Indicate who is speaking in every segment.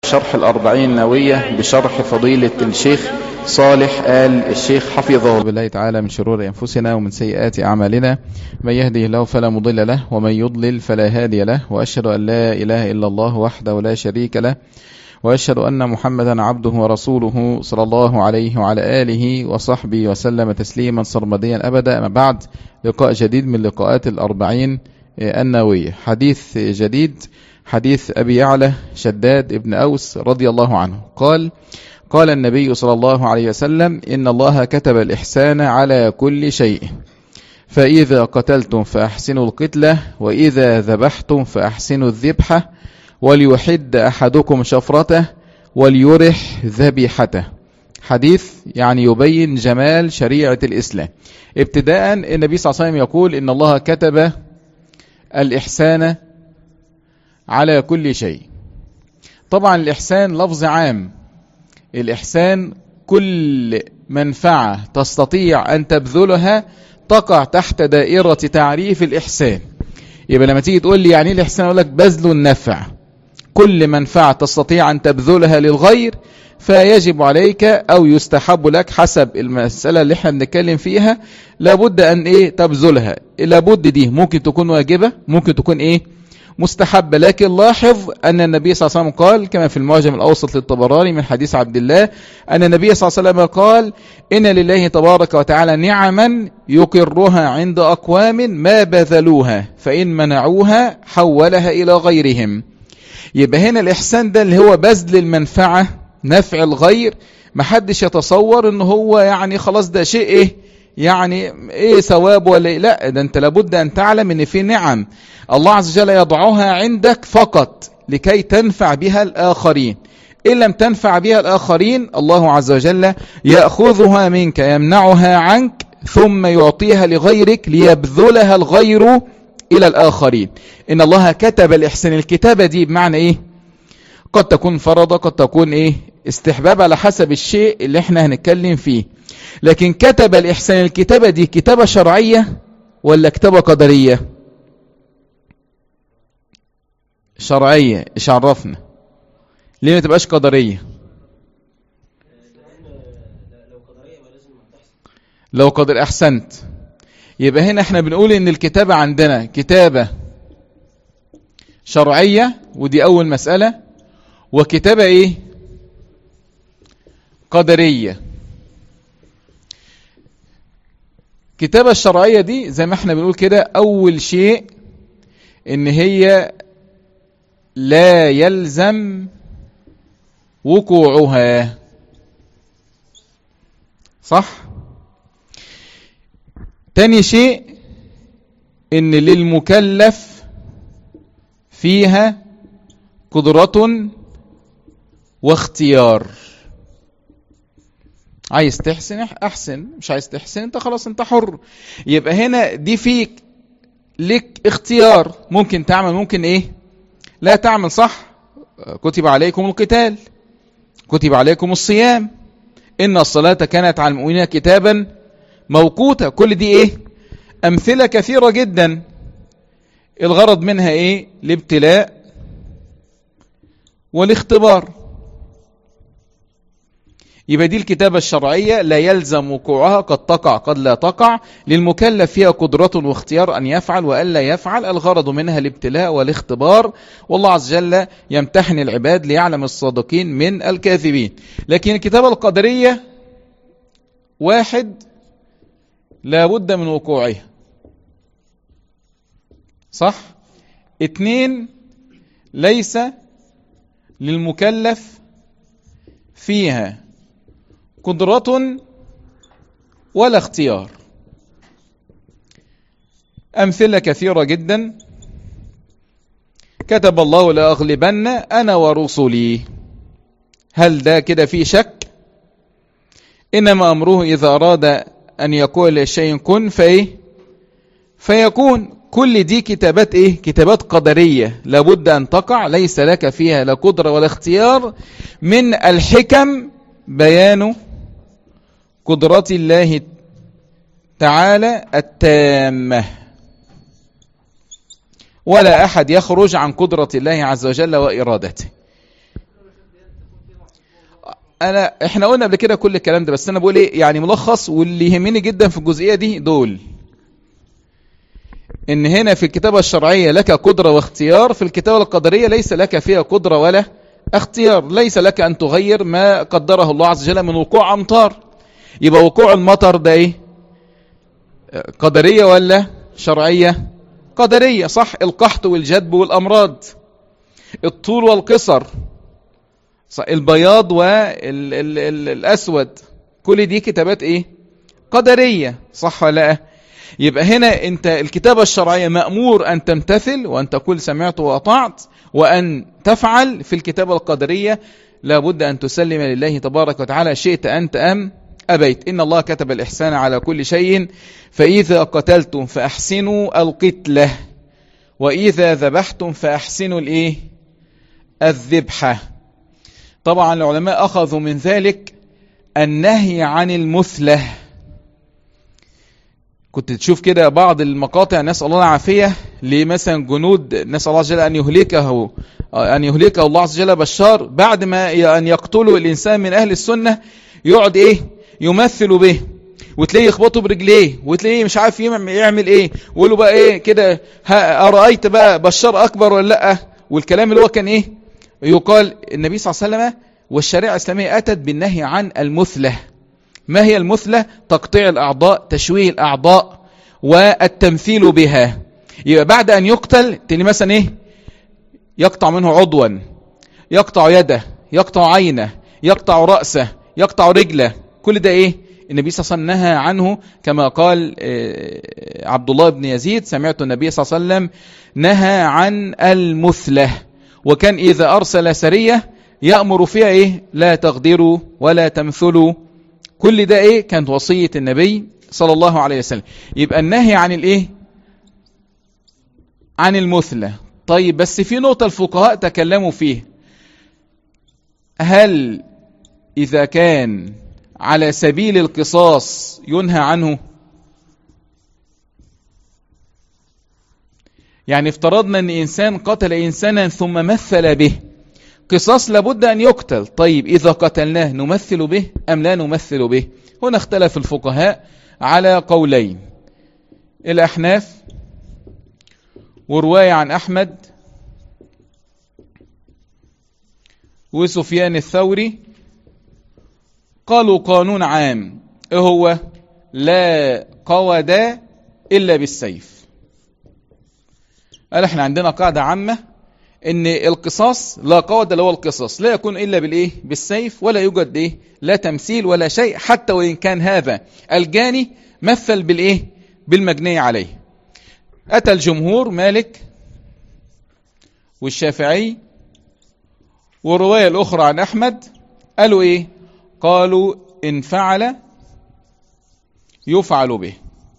Speaker 1: شرح الأربعين نووية بشرح فضيلة الشيخ صالح آل الشيخ حفظه بالله تعالى من شرور أنفسنا ومن سيئات أعمالنا من يهده الله فلا مضل له ومن يضلل فلا هادي له وأشهد أن لا إله إلا الله وحده لا شريك له وأشهد أن محمدا عبده ورسوله صلى الله عليه وعلى آله وصحبه وسلم تسليما صرمديا أبدا أما بعد لقاء جديد من لقاءات الأربعين النووية حديث جديد حديث أبي يعلى شداد ابن أوس رضي الله عنه قال قال النبي صلى الله عليه وسلم إن الله كتب الإحسان على كل شيء فإذا قتلتم فأحسنوا القتلة وإذا ذبحتم فأحسنوا الذبحة وليحد أحدكم شفرته وليرح ذبيحته حديث يعني يبين جمال شريعة الإسلام ابتداء النبي صلى الله عليه وسلم يقول إن الله كتب الإحسان على كل شيء طبعا الإحسان لفظ عام الإحسان كل منفعة تستطيع أن تبذلها تقع تحت دائرة تعريف الإحسان يبقى لما تيجي تقول لي يعني ايه الإحسان أقول لك بذل النفع كل منفعة تستطيع أن تبذلها للغير فيجب عليك أو يستحب لك حسب المسألة اللي احنا بنتكلم فيها لابد أن إيه تبذلها لابد دي ممكن تكون واجبة ممكن تكون إيه مستحبة لكن لاحظ أن النبي صلى الله عليه وسلم قال كما في المعجم الأوسط للطبراني من حديث عبد الله أن النبي صلى الله عليه وسلم قال إن لله تبارك وتعالى نعما يقرها عند أقوام ما بذلوها فإن منعوها حولها إلى غيرهم يبقى هنا الإحسان ده اللي هو بذل المنفعة نفع الغير محدش يتصور ان هو يعني خلاص ده شيء ايه يعني ايه ثواب ولا إيه؟ لا ده انت لابد ان تعلم ان في نعم الله عز وجل يضعها عندك فقط لكي تنفع بها الاخرين ان لم تنفع بها الاخرين الله عز وجل ياخذها منك يمنعها عنك ثم يعطيها لغيرك ليبذلها الغير الى الاخرين ان الله كتب الاحسان الكتابه دي بمعنى ايه قد تكون فرض قد تكون ايه استحباب على حسب الشيء اللي احنا هنتكلم فيه لكن كتب الإحسان الكتابة دي كتابة شرعية ولا كتابة قدرية شرعية ايش عرفنا ليه ما تبقاش قدرية لو قدر احسنت يبقى هنا احنا بنقول ان الكتابة عندنا كتابة شرعية ودي اول مسألة وكتابة ايه قدرية الكتابة الشرعية دي زي ما احنا بنقول كده أول شيء إن هي لا يلزم وقوعها صح تاني شيء إن للمكلف فيها قدرة واختيار عايز تحسن احسن مش عايز تحسن انت خلاص انت حر يبقى هنا دي فيك لك اختيار ممكن تعمل ممكن ايه لا تعمل صح كتب عليكم القتال كتب عليكم الصيام ان الصلاة كانت على المؤمنين كتابا موقوتا كل دي ايه امثلة كثيرة جدا الغرض منها ايه الابتلاء والاختبار يبقى دي الكتابة الشرعية لا يلزم وقوعها قد تقع قد لا تقع للمكلف فيها قدرة واختيار أن يفعل وألا يفعل الغرض منها الابتلاء والاختبار والله عز وجل يمتحن العباد ليعلم الصادقين من الكاذبين لكن الكتابة القدرية واحد لا بد من وقوعها صح اتنين ليس للمكلف فيها قدرة ولا اختيار أمثلة كثيرة جدا كتب الله لأغلبن أنا ورسلي هل ده كده في شك إنما أمره إذا أراد أن يقول شيء كن فإيه فيكون كل دي كتابات إيه كتابات قدرية لابد أن تقع ليس لك فيها لا قدرة ولا اختيار من الحكم بيان قدرة الله تعالى التامة ولا أحد يخرج عن قدرة الله عز وجل وإرادته انا احنا قلنا قبل كده كل الكلام ده بس انا بقول ايه يعني ملخص واللي يهمني جدا في الجزئيه دي دول ان هنا في الكتابة الشرعية لك قدرة واختيار في الكتابة القدرية ليس لك فيها قدرة ولا اختيار ليس لك ان تغير ما قدره الله عز وجل من وقوع امطار يبقى وقوع المطر ده ايه قدرية ولا شرعية قدرية صح القحط والجدب والامراض الطول والقصر البياض والاسود كل دي كتابات ايه قدرية صح ولا لا يبقى هنا انت الكتابة الشرعية مأمور ان تمتثل وان تقول سمعت واطعت وان تفعل في الكتابة القدرية لابد ان تسلم لله تبارك وتعالى شئت انت ام أبيت إن الله كتب الإحسان على كل شيء فإذا قتلتم فأحسنوا القتلة وإذا ذبحتم فأحسنوا الإيه الذبحة طبعا العلماء أخذوا من ذلك النهي عن المثلة كنت تشوف كده بعض المقاطع نسأل الله العافية لمثلا جنود نسأل الله عز وجل أن يهلكه أن يهلكه الله عز وجل بشار بعد ما أن يقتله الإنسان من أهل السنة يقعد إيه يمثل به وتلاقيه يخبطه برجليه وتلاقيه مش عارف يعمل ايه ويقول له بقى ايه كده ارايت بقى بشار اكبر ولا لا والكلام اللي هو كان ايه يقال النبي صلى الله عليه وسلم والشريعه الاسلاميه اتت بالنهي عن المثله ما هي المثله تقطيع الاعضاء تشويه الاعضاء والتمثيل بها يبقى بعد ان يقتل تاني مثلا ايه يقطع منه عضوا يقطع يده يقطع عينه يقطع راسه يقطع رجله كل ده ايه النبي صلى الله عليه وسلم نهى عنه كما قال عبد الله بن يزيد سمعت النبي صلى الله عليه وسلم نهى عن المثلة وكان إذا أرسل سرية يأمر فيها إيه لا تغدروا ولا تمثلوا كل ده إيه كانت وصية النبي صلى الله عليه وسلم يبقى النهي عن الإيه عن المثلة طيب بس في نقطة الفقهاء تكلموا فيه هل إذا كان على سبيل القصاص ينهى عنه يعني افترضنا ان انسان قتل انسانا ثم مثل به قصاص لابد ان يقتل طيب اذا قتلناه نمثل به ام لا نمثل به هنا اختلف الفقهاء على قولين الاحناف ورواية عن احمد وسفيان الثوري قالوا قانون عام ايه هو لا قود الا بالسيف قال احنا عندنا قاعدة عامة ان القصاص لا قود اللي هو القصاص لا يكون الا بالايه بالسيف ولا يوجد ايه لا تمثيل ولا شيء حتى وان كان هذا الجاني مثل بالايه بالمجني عليه اتى الجمهور مالك والشافعي والرواية الاخرى عن احمد قالوا ايه قالوا إن فعل يفعل به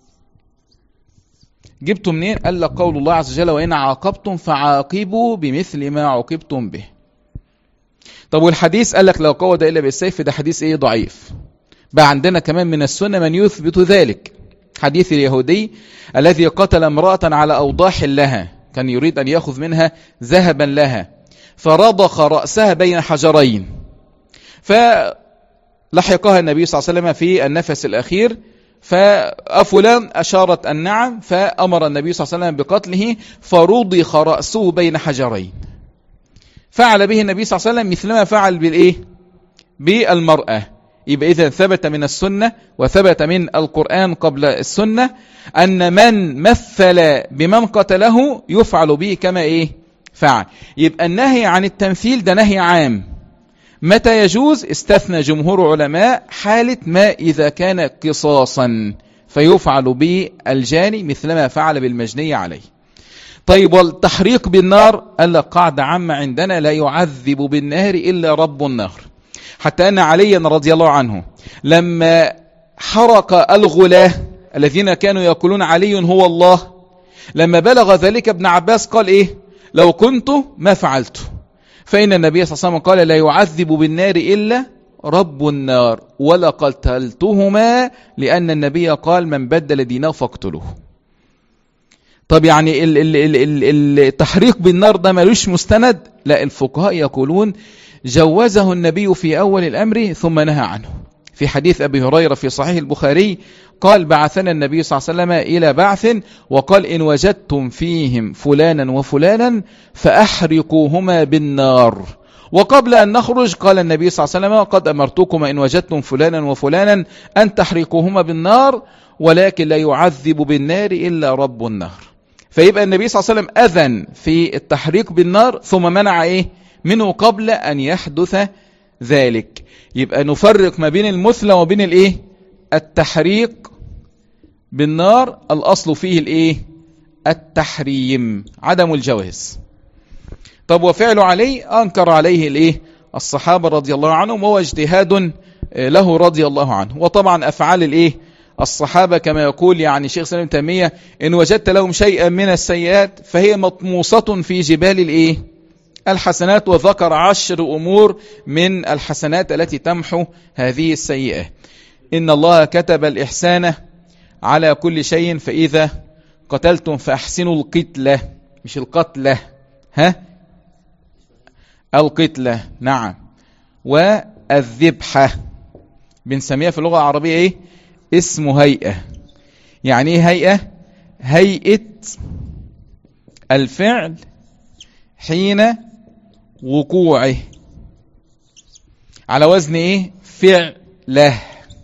Speaker 1: جبتم منين قال لك قول الله عز وجل وإن عاقبتم فعاقبوا بمثل ما عوقبتم به طب والحديث قال لك لو قود إلا بالسيف ده حديث إيه ضعيف بقى عندنا كمان من السنة من يثبت ذلك حديث اليهودي الذي قتل امرأة على أوضاح لها كان يريد أن يأخذ منها ذهبا لها فرضخ رأسها بين حجرين ف لحقها النبي صلى الله عليه وسلم في النفس الأخير ففلان أشارت النعم فأمر النبي صلى الله عليه وسلم بقتله فرضخ رأسه بين حجرين فعل به النبي صلى الله عليه وسلم مثلما فعل بالإيه بالمرأة يبقى إذا ثبت من السنة وثبت من القرآن قبل السنة أن من مثل بمن قتله يفعل به كما إيه فعل يبقى النهي عن التمثيل ده نهي عام متى يجوز استثنى جمهور علماء حالة ما إذا كان قصاصا فيفعل بالجاني مثلما فعل بالمجني عليه طيب والتحريق بالنار قال لك قاعدة عامة عندنا لا يعذب بالنار إلا رب النار حتى أن عليا رضي الله عنه لما حرق الغلاة الذين كانوا يقولون علي هو الله لما بلغ ذلك ابن عباس قال إيه لو كنت ما فعلته فإن النبي صلى الله عليه وسلم قال لا يعذب بالنار إلا رب النار ولا قتلتهما لأن النبي قال من بدل دينه فاقتلوه طب يعني التحريق بالنار ده ملوش مستند لا الفقهاء يقولون جوزه النبي في أول الأمر ثم نهى عنه في حديث أبي هريرة في صحيح البخاري قال بعثنا النبي صلى الله عليه وسلم إلى بعث وقال إن وجدتم فيهم فلانا وفلانا فأحرقوهما بالنار وقبل أن نخرج قال النبي صلى الله عليه وسلم قد أمرتكم إن وجدتم فلانا وفلانا أن تحرقوهما بالنار ولكن لا يعذب بالنار إلا رب النار فيبقى النبي صلى الله عليه وسلم أذن في التحريق بالنار ثم منع إيه منه قبل أن يحدث ذلك يبقى نفرق ما بين المثلى وبين الإيه التحريق بالنار الأصل فيه الإيه التحريم عدم الجواز طب وفعله عليه أنكر عليه الإيه الصحابة رضي الله عنهم وهو اجتهاد له رضي الله عنه وطبعا أفعال الإيه الصحابة كما يقول يعني شيخ سلام تيمية إن وجدت لهم شيئا من السيئات فهي مطموسة في جبال الإيه الحسنات وذكر عشر أمور من الحسنات التي تمحو هذه السيئة إن الله كتب الإحسان على كل شيء فإذا قتلتم فأحسنوا القتلة مش القتلة ها القتلة نعم والذبحة بنسميها في اللغة العربية ايه اسم هيئة يعني ايه هيئة هيئة الفعل حين وقوعه على وزن ايه فعله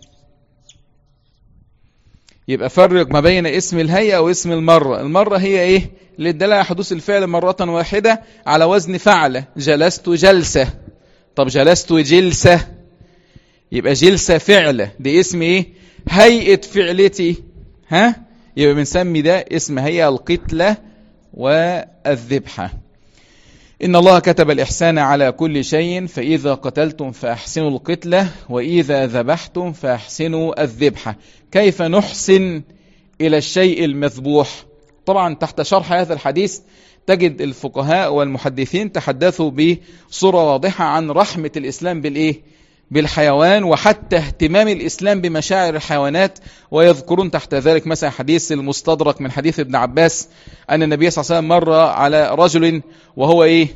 Speaker 1: يبقى فرق ما بين اسم الهيئة واسم المرة المرة هي ايه للدلالة حدوث الفعل مرة واحدة على وزن فعل جلست جلسة طب جلست جلسة يبقى جلسة فعلة دي اسم ايه هيئة فعلتي ها يبقى بنسمي ده اسم هيئة القتلة والذبحة إن الله كتب الإحسان على كل شيء فإذا قتلتم فأحسنوا القتلة وإذا ذبحتم فأحسنوا الذبحة كيف نحسن إلى الشيء المذبوح طبعا تحت شرح هذا الحديث تجد الفقهاء والمحدثين تحدثوا بصورة واضحة عن رحمة الإسلام بالإيه؟ بالحيوان وحتى اهتمام الإسلام بمشاعر الحيوانات ويذكرون تحت ذلك مثلا حديث المستدرك من حديث ابن عباس أن النبي صلى الله عليه وسلم مر على رجل وهو إيه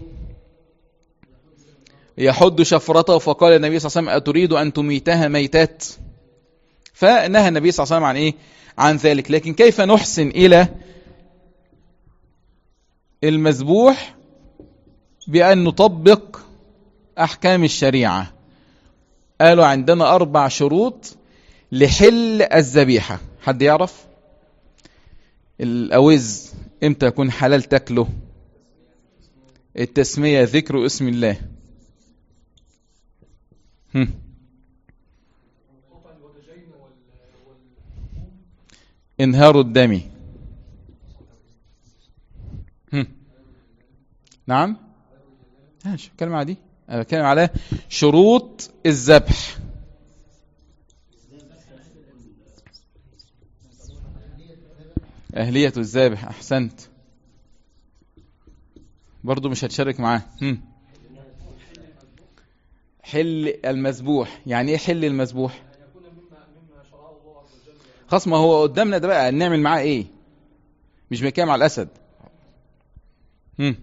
Speaker 1: يحد شفرته فقال النبي صلى الله عليه وسلم أتريد أن تميتها ميتات فنهى النبي صلى الله عليه وسلم عن إيه عن ذلك لكن كيف نحسن إلى المذبوح بأن نطبق أحكام الشريعة قالوا عندنا أربع شروط لحل الذبيحة حد يعرف الأوز امتى يكون حلال تاكله التسمية ذكر اسم الله هم. انهار الدم هم. نعم ماشي كلمة عادي أنا بتكلم على شروط الذبح أهلية الذابح أحسنت برضو مش هتشارك معاه هم. حل المذبوح يعني ايه حل المذبوح خلاص ما هو قدامنا ده بقى نعمل معاه ايه مش بنتكلم على الاسد هم.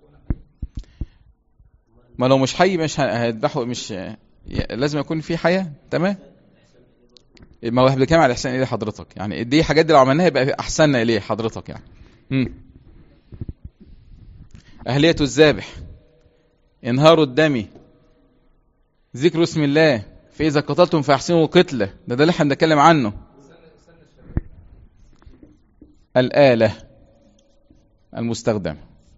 Speaker 1: ما لو مش حي مش هيذبحه مش لازم يكون في حياه تمام ما هو بنتكلم على الاحسان اليه حضرتك يعني دي حاجات دي لو عملناها يبقى احسننا اليه حضرتك يعني هم. اهليه الذابح انهار الدم ذكر اسم الله فاذا قتلتم فاحسنوا القتله ده ده اللي احنا بنتكلم عنه الآلة المستخدمة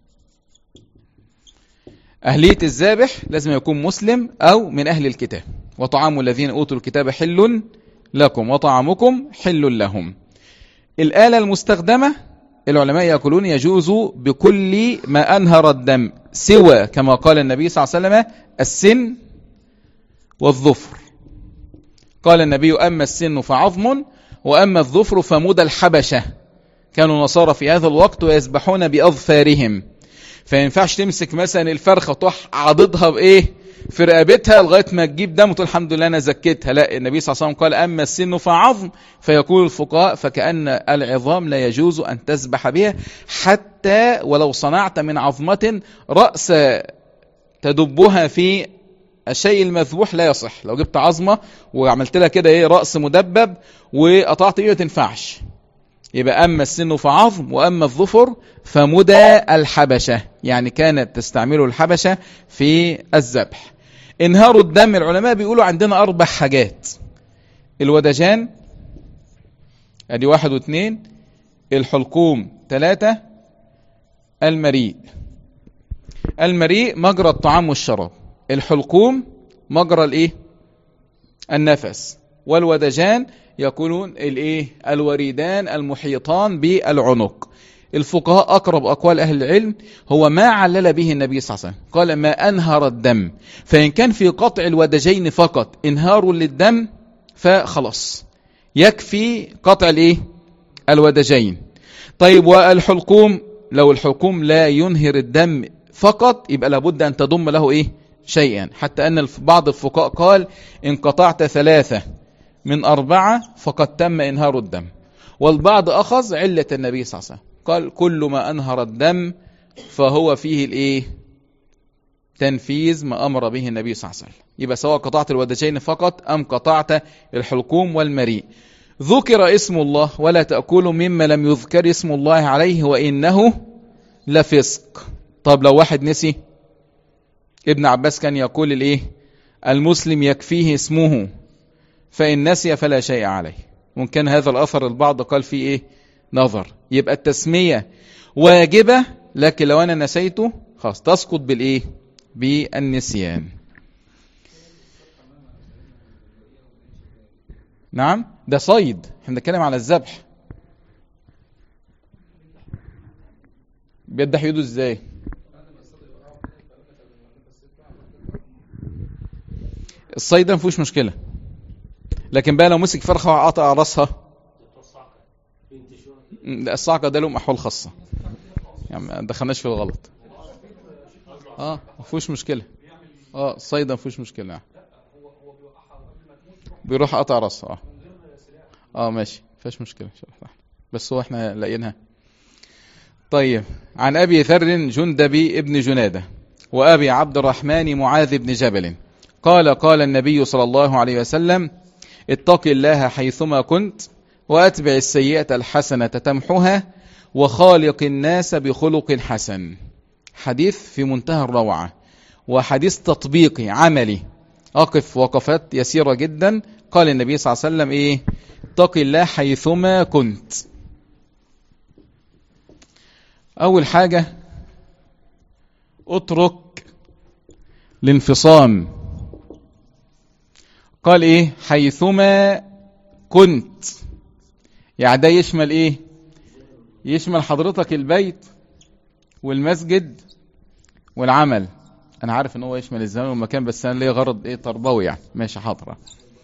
Speaker 1: أهلية الذابح لازم يكون مسلم أو من أهل الكتاب وطعام الذين أوتوا الكتاب حل لكم وطعامكم حل لهم الآلة المستخدمة العلماء يقولون يجوز بكل ما أنهر الدم سوى كما قال النبي صلى الله عليه وسلم السن والظفر قال النبي أما السن فعظم وأما الظفر فمدى الحبشة كانوا نصارى في هذا الوقت ويسبحون بأظفارهم فينفعش تمسك مثلا الفرخة وتروح عضدها بإيه في رقبتها لغاية ما تجيب دم وتقول الحمد لله أنا زكيتها لا النبي صلى الله عليه وسلم قال أما السن فعظم فيقول الفقهاء فكأن العظام لا يجوز أن تسبح بها حتى ولو صنعت من عظمة رأس تدبها في الشيء المذبوح لا يصح لو جبت عظمة وعملت لها كده ايه رأس مدبب وقطعت ايه ما تنفعش يبقى أما السن فعظم وأما الظفر فمدى الحبشة يعني كانت تستعمله الحبشة في الذبح انهار الدم العلماء بيقولوا عندنا أربع حاجات الودجان ادي واحد واثنين الحلقوم ثلاثة المريء المريء مجرى الطعام والشراب الحلقوم مجرى الايه النفس والودجان يكونون الايه الوريدان المحيطان بالعنق الفقهاء اقرب اقوال اهل العلم هو ما علل به النبي صلى الله عليه وسلم قال ما انهر الدم فان كان في قطع الودجين فقط انهار للدم فخلاص يكفي قطع الايه الودجين طيب والحلقوم لو الحلقوم لا ينهر الدم فقط يبقى لابد ان تضم له ايه شيئا حتى ان بعض الفقهاء قال ان قطعت ثلاثة من أربعة فقد تم إنهار الدم والبعض أخذ علة النبي صلى الله عليه وسلم قال كل ما أنهر الدم فهو فيه الإيه تنفيذ ما أمر به النبي صلى الله عليه وسلم يبقى سواء قطعت الودجين فقط أم قطعت الحلقوم والمريء ذكر اسم الله ولا تأكلوا مما لم يذكر اسم الله عليه وإنه لفسق طب لو واحد نسي ابن عباس كان يقول الايه المسلم يكفيه اسمه فإن نسي فلا شيء عليه وإن كان هذا الأثر البعض قال فيه إيه نظر يبقى التسمية واجبة لكن لو أنا نسيته خلاص تسقط بالإيه بالنسيان نعم ده صيد احنا بنتكلم على الذبح بيدح يده ازاي الصيد ده مفيهوش مشكله لكن بقى لو مسك فرخه وقطع راسها لا الصعقه ده لهم احوال خاصه يعني ما دخلناش في الغلط اه مفيهوش مشكله اه الصيد ما فيهوش مشكله يعني. بيروح قطع راسها اه اه ماشي مفيش مشكله بس هو احنا لاقيينها طيب عن ابي ذر جندبي ابن جناده وابي عبد الرحمن معاذ بن جبل قال قال النبي صلى الله عليه وسلم اتق الله حيثما كنت واتبع السيئه الحسنه تمحها وخالق الناس بخلق حسن حديث في منتهى الروعه وحديث تطبيقي عملي أقف وقفات يسيرة جدا قال النبي صلى الله عليه وسلم إيه اتق الله حيثما كنت أول حاجة اترك الانفصام قال إيه حيثما كنت يعني ده يشمل إيه يشمل حضرتك البيت والمسجد والعمل انا عارف ان هو يشمل الزمان والمكان بس انا ليه غرض ايه تربوي يعني ماشي حاضره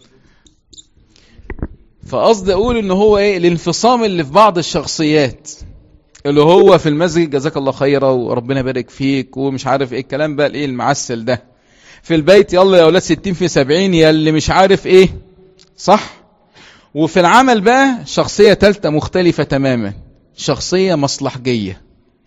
Speaker 1: فقصدي اقول ان هو ايه الانفصام اللي في بعض الشخصيات اللي هو في المسجد جزاك الله خيرا وربنا يبارك فيك ومش عارف ايه الكلام بقى الايه المعسل ده في البيت يلا يا اولاد 60 في 70 يا اللي مش عارف ايه صح وفي العمل بقى شخصية ثالثه مختلفة تماما شخصية مصلحجية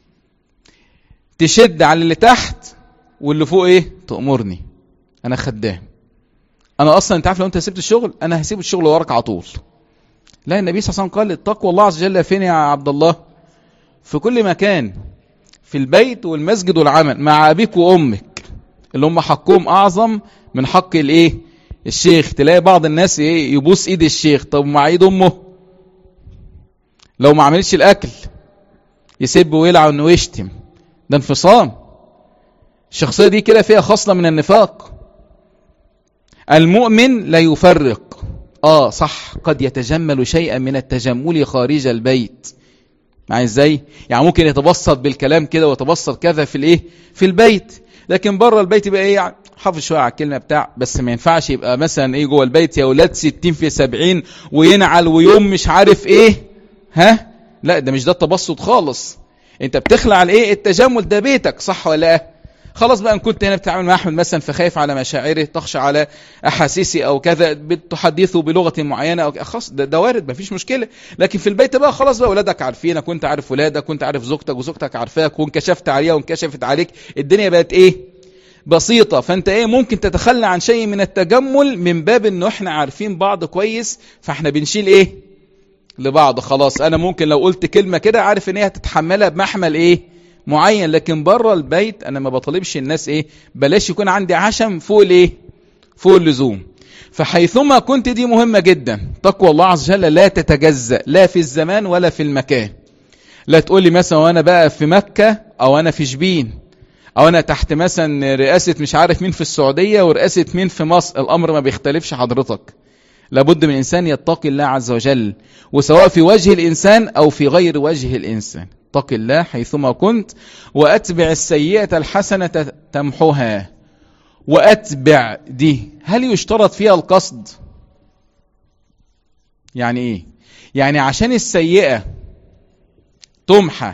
Speaker 1: تشد على اللي تحت واللي فوق ايه تأمرني انا خدام انا اصلا انت عارف لو انت سبت الشغل انا هسيب الشغل وراك على طول لا النبي صلى الله عليه وسلم قال التقوى الله عز وجل فين يا عبد الله في كل مكان في البيت والمسجد والعمل مع ابيك وامك اللي هم حقهم اعظم من حق الايه الشيخ تلاقي بعض الناس ايه يبوس ايد الشيخ طب مع ايد امه لو ما عملتش الاكل يسب ويلعن ويشتم ده انفصام الشخصية دي كده فيها خصلة من النفاق المؤمن لا يفرق اه صح قد يتجمل شيئا من التجمل خارج البيت مع ازاي يعني ممكن يتبسط بالكلام كده ويتبسط كذا في الايه في البيت لكن بره البيت يبقى ايه يعني حافظ شويه على الكلمه بتاع بس ما ينفعش يبقى مثلا ايه جوه البيت يا اولاد 60 في 70 وينعل ويوم مش عارف ايه ها لا ده مش ده التبسط خالص انت بتخلع الايه التجمل ده بيتك صح ولا لا خلاص بقى ان كنت هنا بتتعامل مع احمد مثلا فخايف على مشاعره تخشى على احاسيسي او كذا بتحدثه بلغه معينه او خلاص ده, ده وارد مفيش مشكله لكن في البيت بقى خلاص بقى اولادك عارفينك وانت عارف ولادك وانت عارف زوجتك وزوجتك عارفاك وانكشفت عليها وانكشفت عليك الدنيا بقت ايه بسيطة فانت ايه ممكن تتخلى عن شيء من التجمل من باب انه احنا عارفين بعض كويس فاحنا بنشيل ايه لبعض خلاص انا ممكن لو قلت كلمة كده عارف ان هي هتتحملها بمحمل ايه معين لكن بره البيت انا ما بطالبش الناس ايه بلاش يكون عندي عشم فوق الايه فوق اللزوم فحيثما كنت دي مهمة جدا تقوى الله عز وجل لا تتجزأ لا في الزمان ولا في المكان لا تقول لي مثلا وانا بقى في مكة او انا في شبين او انا تحت مثلا رئاسة مش عارف مين في السعودية ورئاسة مين في مصر الامر ما بيختلفش حضرتك لابد من انسان يتقي الله عز وجل وسواء في وجه الانسان او في غير وجه الانسان اتق الله حيثما كنت واتبع السيئة الحسنة تمحها واتبع دي هل يشترط فيها القصد يعني ايه يعني عشان السيئة تمحى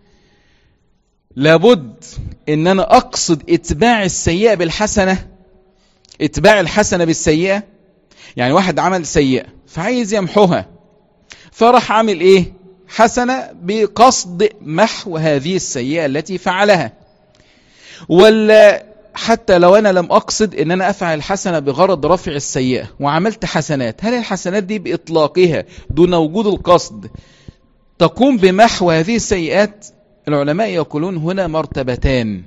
Speaker 1: لابد ان انا اقصد اتباع السيئة بالحسنة اتباع الحسنة بالسيئة يعني واحد عمل سيئة فعايز يمحوها فراح عامل ايه حسنة بقصد محو هذه السيئة التي فعلها ولا حتى لو انا لم اقصد ان انا افعل الحسنة بغرض رفع السيئة وعملت حسنات هل الحسنات دي باطلاقها دون وجود القصد تقوم بمحو هذه السيئات العلماء يقولون هنا مرتبتان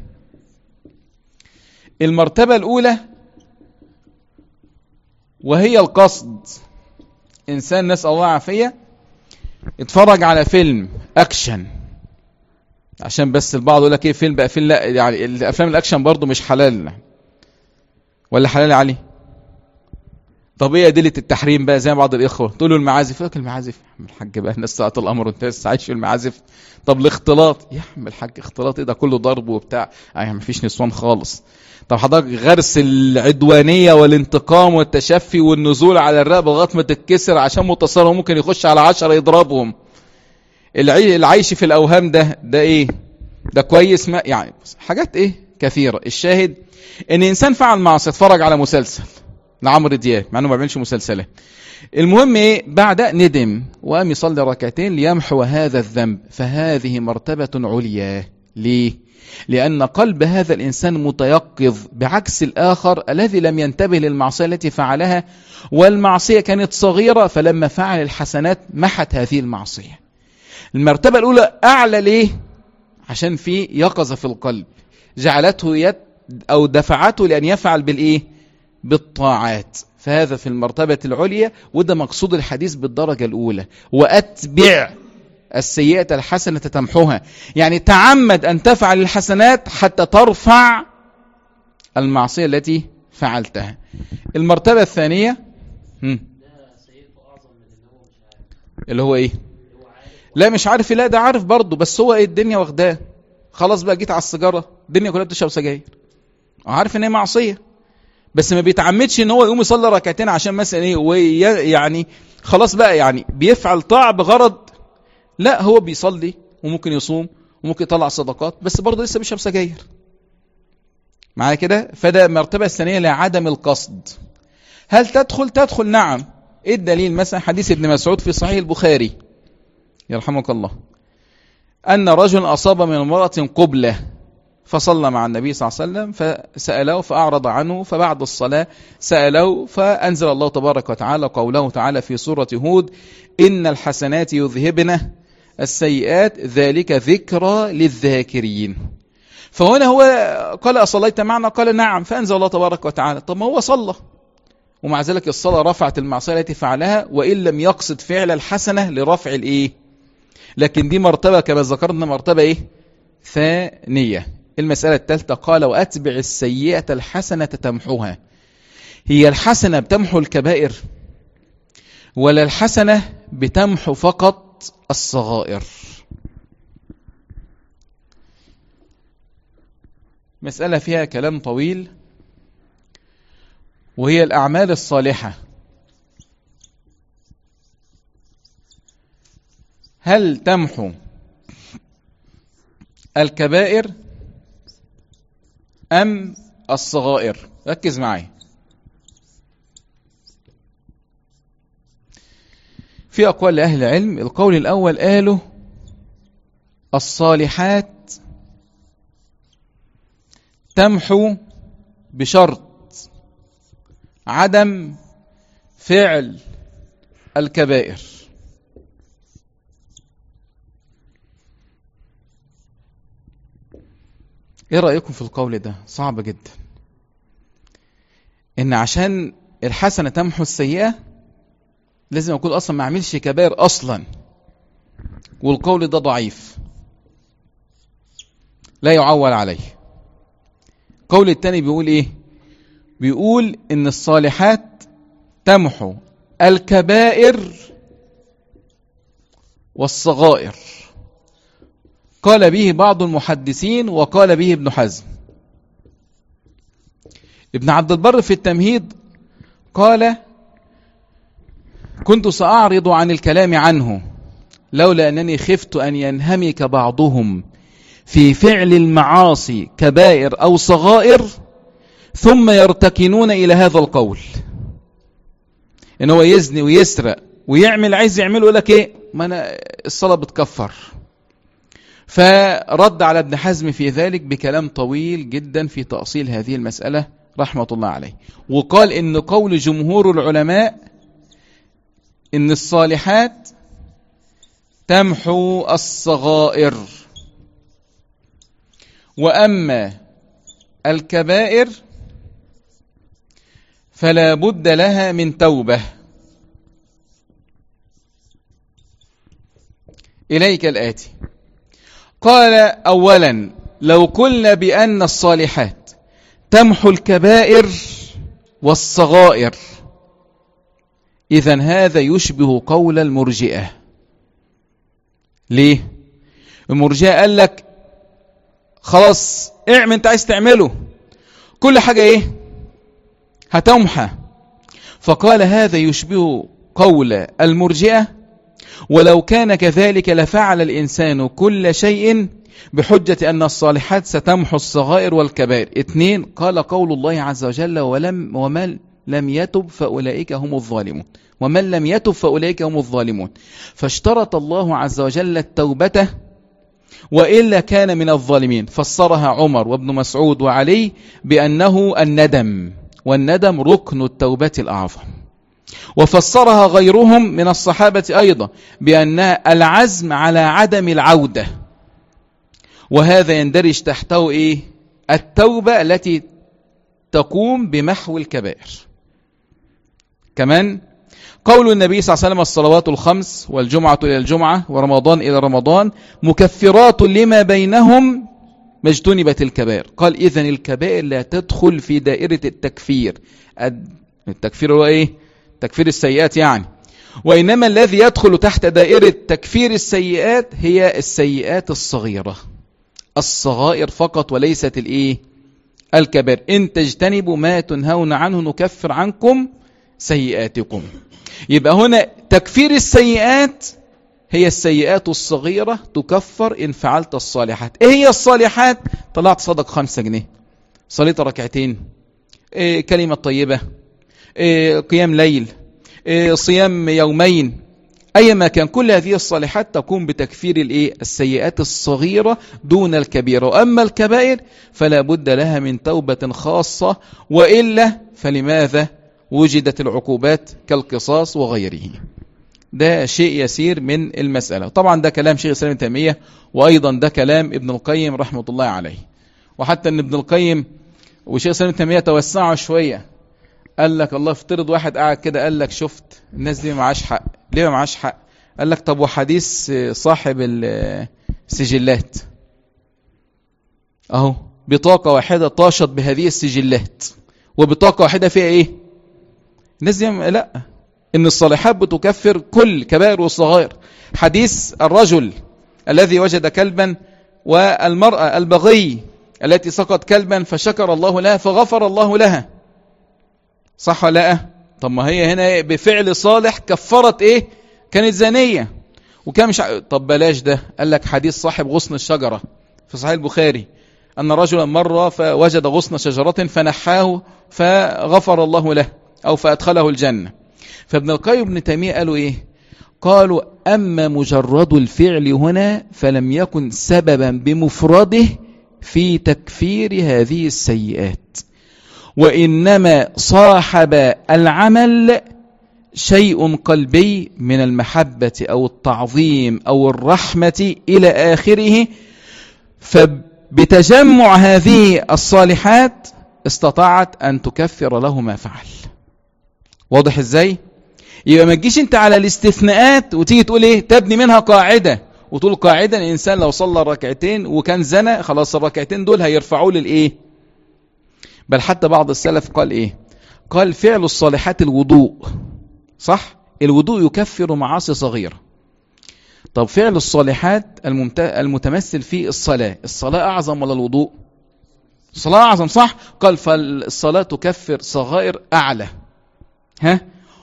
Speaker 1: المرتبة الأولى وهي القصد إنسان نسأل الله عافية اتفرج على فيلم أكشن عشان بس البعض يقول لك ايه فيلم بقى فيلم لا يعني الافلام الاكشن برضه مش حلال ولا حلال يا علي طب ايه ادله التحريم بقى زي بعض الاخوه تقول له المعازف يقول لك المعازف يا عم الحاج بقى الناس ساعه الامر وانت لسه عايش في المعازف طب الاختلاط يا عم الحاج اختلاط ايه ده كله ضرب وبتاع يعني ما فيش نسوان خالص طب حضرتك غرس العدوانيه والانتقام والتشفي والنزول على الرقبه لغايه ما تتكسر عشان متصور ممكن يخش على عشرة يضربهم العيش في الاوهام ده ده ايه ده كويس ما يعني حاجات ايه كثيره الشاهد ان انسان فعل معصيه اتفرج على مسلسل لعمرو دياب مع انه ما بيعملش مسلسلات المهم ايه بعد ندم وقام يصلي ركعتين ليمحو هذا الذنب فهذه مرتبة عليا ليه لأن قلب هذا الإنسان متيقظ بعكس الآخر الذي لم ينتبه للمعصية التي فعلها والمعصية كانت صغيرة فلما فعل الحسنات محت هذه المعصية المرتبة الأولى أعلى ليه عشان في يقظة في القلب جعلته يد أو دفعته لأن يفعل بالإيه بالطاعات فهذا في المرتبة العليا وده مقصود الحديث بالدرجة الأولى وأتبع السيئة الحسنة تمحوها يعني تعمد أن تفعل الحسنات حتى ترفع المعصية التي فعلتها المرتبة الثانية اللي هو ايه لا مش عارف لا ده عارف برضه بس هو ايه الدنيا واخداه خلاص بقى جيت على السيجاره الدنيا كلها بتشرب سجاير عارف ان هي معصيه بس ما بيتعمدش ان هو يقوم يصلي ركعتين عشان مثلا ايه يعني خلاص بقى يعني بيفعل طاعه بغرض لا هو بيصلي وممكن يصوم وممكن يطلع صدقات بس برضه لسه بيشرب سجاير معايا كده فده المرتبه الثانيه لعدم القصد هل تدخل تدخل نعم ايه الدليل مثلا حديث ابن مسعود في صحيح البخاري يرحمك الله أن رجل أصاب من امرأة قبلة فصلى مع النبي صلى الله عليه وسلم فسأله فأعرض عنه فبعد الصلاة سأله فأنزل الله تبارك وتعالى قوله تعالى في سورة هود إن الحسنات يذهبن السيئات ذلك ذكرى للذاكرين فهنا هو قال أصليت معنا قال نعم فأنزل الله تبارك وتعالى طب ما هو صلى ومع ذلك الصلاة رفعت المعصية التي فعلها وإن لم يقصد فعل الحسنة لرفع الإيه لكن دي مرتبة كما ذكرنا مرتبة إيه ثانية المسألة الثالثة قال وأتبع السيئة الحسنة تمحوها هي الحسنة بتمحو الكبائر ولا الحسنة بتمحو فقط الصغائر مسألة فيها كلام طويل وهي الأعمال الصالحة هل تمحو الكبائر أم الصغائر ركز معي في أقوال لأهل العلم القول الأول قالوا الصالحات تمحو بشرط عدم فعل الكبائر ايه رأيكم في القول ده صعب جدا ان عشان الحسنة تمحو السيئة لازم اقول اصلا ما اعملش كبائر اصلا والقول ده ضعيف لا يعول عليه قول التاني بيقول ايه بيقول ان الصالحات تمحو الكبائر والصغائر قال به بعض المحدثين وقال به ابن حزم ابن عبد البر في التمهيد قال كنت سأعرض عن الكلام عنه لولا أنني خفت أن ينهمك بعضهم في فعل المعاصي كبائر أو صغائر ثم يرتكنون إلى هذا القول إن هو يزني ويسرق ويعمل عايز يعمله لك إيه ما أنا الصلاة بتكفر فرد على ابن حزم في ذلك بكلام طويل جدا في تأصيل هذه المسألة رحمة الله عليه وقال إن قول جمهور العلماء إن الصالحات تمحو الصغائر وأما الكبائر فلا بد لها من توبة إليك الآتي قال أولا لو قلنا بأن الصالحات تمحو الكبائر والصغائر إذا هذا يشبه قول المرجئة ليه المرجئة قال لك خلاص اعمل انت عايز تعمله كل حاجة ايه هتمحى فقال هذا يشبه قول المرجئة ولو كان كذلك لفعل الإنسان كل شيء بحجة أن الصالحات ستمحو الصغائر والكبائر اثنين قال قول الله عز وجل ولم ومن لم يتب فأولئك هم الظالمون ومن لم يتب فأولئك هم الظالمون فاشترط الله عز وجل التوبة وإلا كان من الظالمين فسرها عمر وابن مسعود وعلي بأنه الندم والندم ركن التوبة الأعظم وفسرها غيرهم من الصحابة أيضا بأنها العزم على عدم العودة وهذا يندرج تحته إيه؟ التوبة التي تقوم بمحو الكبائر كمان قول النبي صلى الله عليه وسلم الصلوات الخمس والجمعة إلى الجمعة ورمضان إلى رمضان مكفرات لما بينهم ما اجتنبت الكبائر قال إذن الكبائر لا تدخل في دائرة التكفير التكفير هو إيه تكفير السيئات يعني وإنما الذي يدخل تحت دائرة تكفير السيئات هي السيئات الصغيرة الصغائر فقط وليست الإيه الكبائر إن تجتنبوا ما تنهون عنه نكفر عنكم سيئاتكم يبقى هنا تكفير السيئات هي السيئات الصغيرة تكفر إن فعلت الصالحات إيه هي الصالحات طلعت صدق خمسة جنيه صليت ركعتين إيه كلمة طيبة إيه قيام ليل إيه صيام يومين أي ما كان كل هذه الصالحات تقوم بتكفير الإيه؟ السيئات الصغيرة دون الكبيرة وأما الكبائر فلا بد لها من توبة خاصة وإلا فلماذا وجدت العقوبات كالقصاص وغيره ده شيء يسير من المسألة طبعا ده كلام شيخ الإسلام تيمية وأيضا ده كلام ابن القيم رحمة الله عليه وحتى أن ابن القيم وشيخ الإسلام تيمية توسعوا شوية قال لك الله افترض واحد قاعد كده قال لك شفت الناس دي معاش حق ليه ما معاش حق قال لك طب وحديث صاحب السجلات اهو بطاقة واحدة طاشت بهذه السجلات وبطاقة واحدة فيها ايه الناس دي لا ان الصالحات بتكفر كل كبائر والصغائر حديث الرجل الذي وجد كلبا والمرأة البغي التي سقط كلبا فشكر الله لها فغفر الله لها صح ولا لا طب ما هي هنا بفعل صالح كفرت ايه كانت زانية وكان مش ع... طب بلاش ده قال لك حديث صاحب غصن الشجرة في صحيح البخاري أن رجلا مر فوجد غصن شجرة فنحاه فغفر الله له أو فأدخله الجنة فابن القيم ابن تيمية قالوا إيه قالوا أما مجرد الفعل هنا فلم يكن سببا بمفرده في تكفير هذه السيئات وإنما صاحب العمل شيء قلبي من المحبة أو التعظيم أو الرحمة إلى آخره فبتجمع هذه الصالحات استطاعت أن تكفر له ما فعل واضح ازاي يبقى ما تجيش انت على الاستثناءات وتيجي تقول ايه تبني منها قاعدة وتقول قاعدة الإنسان لو صلى ركعتين وكان زنى خلاص الركعتين دول هيرفعوه للإيه بل حتى بعض السلف قال إيه قال فعل الصالحات الوضوء صح الوضوء يكفر معاصي صغيرة طب فعل الصالحات المتمثل في الصلاة الصلاة أعظم ولا الوضوء الصلاة أعظم صح قال فالصلاة تكفر صغائر أعلى ها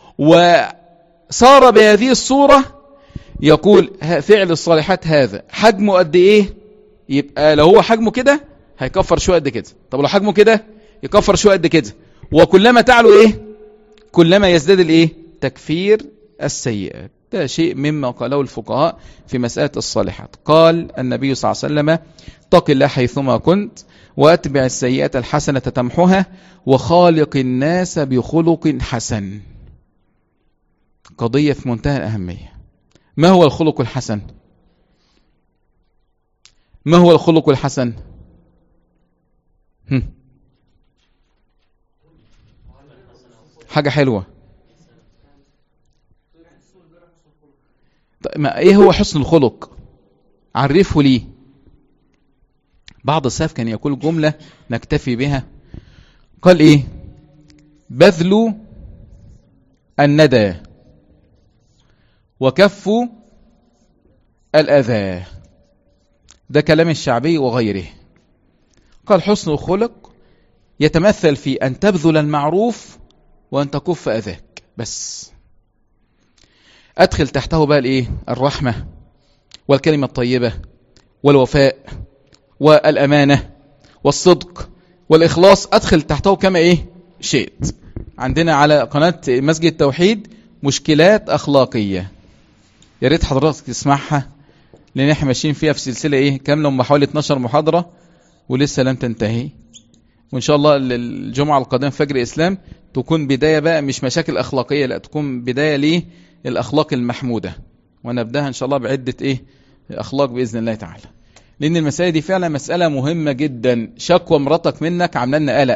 Speaker 1: وصار بهذه الصورة يقول فعل الصالحات هذا حجمه قد ايه يبقى لو هو حجمه كده هيكفر شوية قد كده طب لو حجمه كده يكفر شوية قد كده وكلما تعلو ايه كلما يزداد الايه تكفير السيئات ده شيء مما قاله الفقهاء في مسألة الصالحات قال النبي صلى الله عليه وسلم اتق الله حيثما كنت واتبع السيئة الحسنة تمحها وخالق الناس بخلق حسن قضية في منتهى الأهمية ما هو الخلق الحسن ما هو الخلق الحسن هم. حاجة حلوة ما ايه هو حسن الخلق عرفه لي بعض السلف كان يقول جملة نكتفي بها قال ايه بذل الندى وكف الأذى ده كلام الشعبي وغيره قال حسن الخلق يتمثل في أن تبذل المعروف وأن تكف أذاك بس أدخل تحته بقى الإيه؟ الرحمة والكلمة الطيبة والوفاء والأمانة والصدق والإخلاص أدخل تحته كما إيه شئت عندنا على قناة مسجد التوحيد مشكلات أخلاقية يا ريت حضرتك تسمعها لأن احنا ماشيين فيها في سلسلة إيه كاملة هم حوالي 12 محاضرة ولسه لم تنتهي وإن شاء الله الجمعة القادمة فجر إسلام تكون بداية بقى مش مشاكل أخلاقية لا تكون بداية ليه الأخلاق المحمودة ونبدأها إن شاء الله بعدة إيه أخلاق بإذن الله تعالى لأن المسألة دي فعلا مسألة مهمة جدا شكوى مراتك منك عامله لنا قلق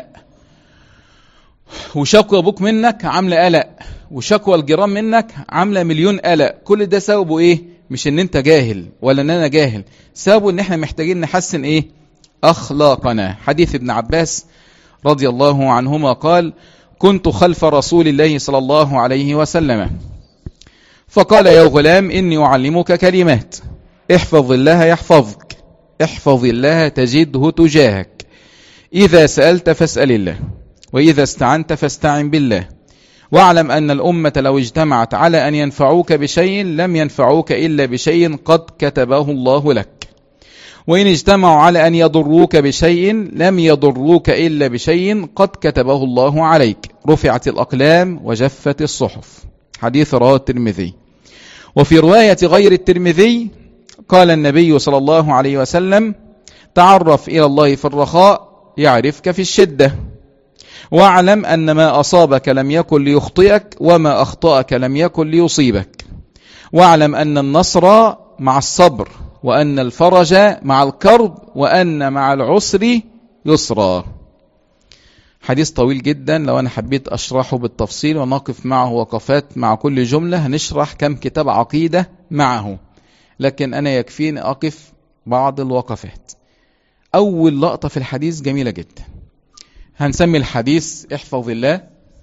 Speaker 1: وشكوى أبوك منك عاملة قلق وشكوى الجيران منك عاملة مليون قلق كل ده سببه إيه مش إن أنت جاهل ولا إن أنا جاهل سببه إن إحنا محتاجين نحسن إيه أخلاقنا حديث ابن عباس رضي الله عنهما قال كنت خلف رسول الله صلى الله عليه وسلم فقال يا غلام إني أعلمك كلمات احفظ الله يحفظك احفظ الله تجده تجاهك إذا سألت فاسأل الله وإذا استعنت فاستعن بالله واعلم أن الأمة لو اجتمعت على أن ينفعوك بشيء لم ينفعوك إلا بشيء قد كتبه الله لك وإن اجتمعوا على أن يضروك بشيء لم يضروك إلا بشيء قد كتبه الله عليك رفعت الأقلام وجفت الصحف حديث رواه الترمذي وفي رواية غير الترمذي قال النبي صلى الله عليه وسلم تعرف إلى الله في الرخاء يعرفك في الشدة واعلم أن ما أصابك لم يكن ليخطئك وما أخطأك لم يكن ليصيبك واعلم أن النصر مع الصبر وأن الفرج مع الكرب وأن مع العسر يسرا حديث طويل جدا لو أنا حبيت أشرحه بالتفصيل ونقف معه وقفات مع كل جملة هنشرح كم كتاب عقيدة معه لكن أنا يكفيني أقف بعض الوقفات أول لقطة في الحديث جميلة جدا هنسمي الحديث احفظ الله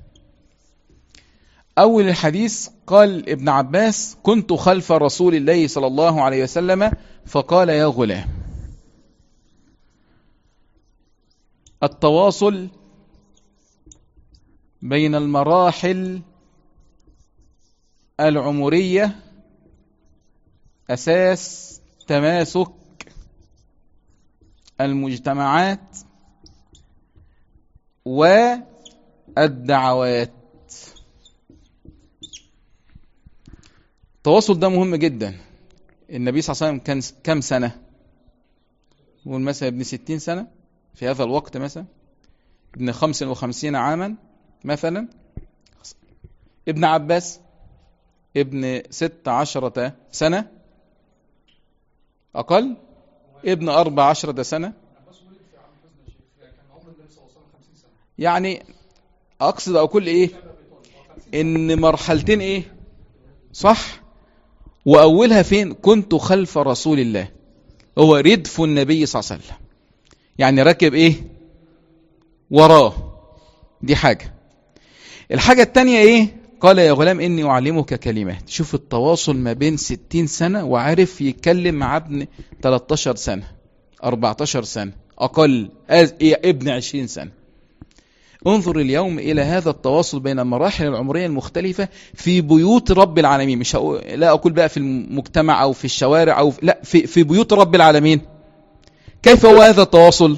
Speaker 1: أول الحديث قال ابن عباس كنت خلف رسول الله صلى الله عليه وسلم فقال يا غلام التواصل بين المراحل العمرية أساس تماسك المجتمعات والدعوات التواصل ده مهم جدا النبي صلى الله عليه وسلم كان كم سنة نقول مثلا ابن ستين سنة في هذا الوقت مثلا ابن خمس وخمسين عاما مثلا ابن عباس ابن ست عشرة سنة أقل ابن أربع عشرة سنة يعني أقصد أقول إيه إن مرحلتين إيه صح وأولها فين كنت خلف رسول الله هو ردف النبي صلى الله عليه وسلم يعني ركب إيه وراه دي حاجة الحاجة التانية إيه قال يا غلام إني أعلمك كلمات شوف التواصل ما بين ستين سنة وعارف يتكلم مع ابن 13 سنة 14 سنة أقل ابن 20 سنة انظر اليوم إلى هذا التواصل بين المراحل العمرية المختلفة في بيوت رب العالمين مش هقول لا أقول بقى في المجتمع أو في الشوارع أو في لا في, في بيوت رب العالمين كيف هو هذا التواصل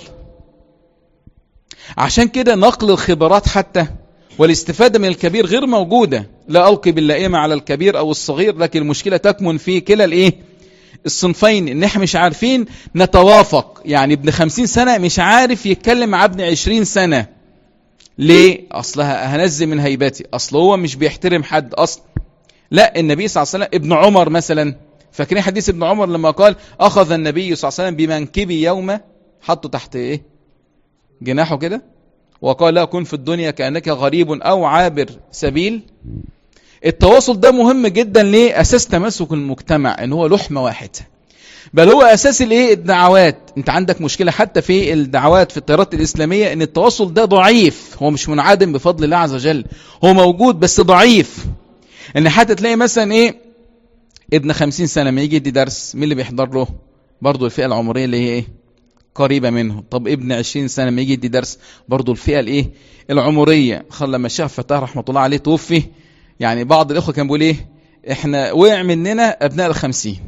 Speaker 1: عشان كده نقل الخبرات حتى والاستفادة من الكبير غير موجودة لا ألقي باللائمة على الكبير أو الصغير لكن المشكلة تكمن في كلا الإيه الصنفين ان احنا مش عارفين نتوافق يعني ابن خمسين سنة مش عارف يتكلم مع ابن عشرين سنة ليه اصلها هنزل من هيبتي اصل هو مش بيحترم حد اصلا لا النبي صلى الله عليه وسلم ابن عمر مثلا فاكرين حديث ابن عمر لما قال اخذ النبي صلى الله عليه وسلم بمنكبي يوم حطه تحت ايه جناحه كده وقال لا كن في الدنيا كأنك غريب أو عابر سبيل التواصل ده مهم جدا ليه أساس تمسك المجتمع ان هو لحمة واحدة بل هو أساس الايه الدعوات انت عندك مشكلة حتى في الدعوات في التيارات الإسلامية ان التواصل ده ضعيف هو مش منعدم بفضل الله عز وجل هو موجود بس ضعيف ان حتى تلاقي مثلا ايه ابن خمسين سنة ما يجي يدي درس مين اللي بيحضر له برضه الفئة العمرية اللي هي ايه قريبة منه طب ابن عشرين سنة ما يجي يدي درس برضه الفئة الايه العمرية خل لما الشيخ فتاح رحمة الله عليه توفي يعني بعض الإخوة كان بيقول ايه احنا وقع مننا ابناء الخمسين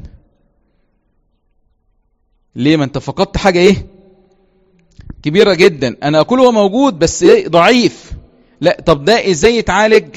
Speaker 1: ليه ما انت فقدت حاجة ايه كبيرة جدا انا اقول هو موجود بس ايه ضعيف لا طب ده ازاي يتعالج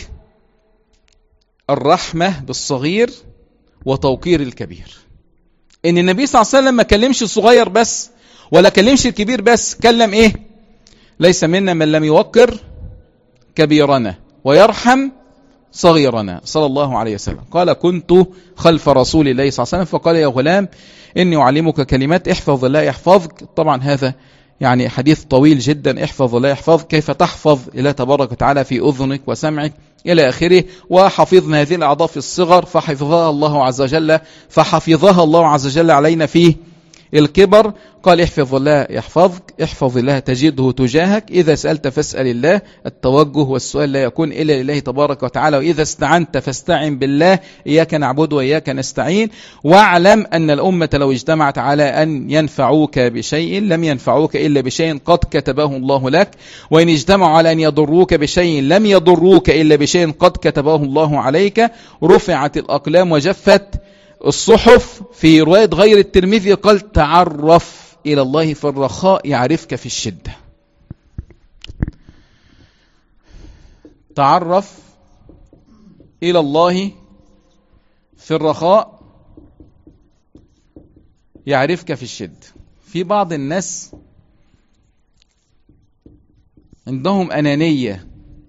Speaker 1: الرحمة بالصغير وتوقير الكبير ان النبي صلى الله عليه وسلم ما كلمش الصغير بس ولا كلمش الكبير بس كلم ايه ليس منا من لم يوقر كبيرنا ويرحم صغيرنا صلى الله عليه وسلم قال كنت خلف رسول الله صلى الله عليه وسلم فقال يا غلام إني أعلمك كلمات احفظ الله يحفظك طبعا هذا يعني حديث طويل جدا احفظ الله يحفظ كيف تحفظ الله تبارك وتعالى في أذنك وسمعك إلى آخره وحفظنا هذه الأعضاء في الصغر فحفظها الله عز وجل فحفظها الله عز وجل علينا فيه الكبر قال احفظ الله يحفظك احفظ الله تجده تجاهك إذا سألت فاسأل الله التوجه والسؤال لا يكون إلا لله تبارك وتعالى وإذا استعنت فاستعن بالله إياك نعبد وإياك نستعين واعلم أن الأمة لو اجتمعت على أن ينفعوك بشيء لم ينفعوك إلا بشيء قد كتبه الله لك وإن اجتمعوا على أن يضروك بشيء لم يضروك إلا بشيء قد كتبه الله عليك رفعت الأقلام وجفت الصحف في رواية غير الترمذي قال تعرف إلى الله في الرخاء يعرفك في الشدة تعرف إلى الله في الرخاء يعرفك في الشدة في بعض الناس عندهم أنانية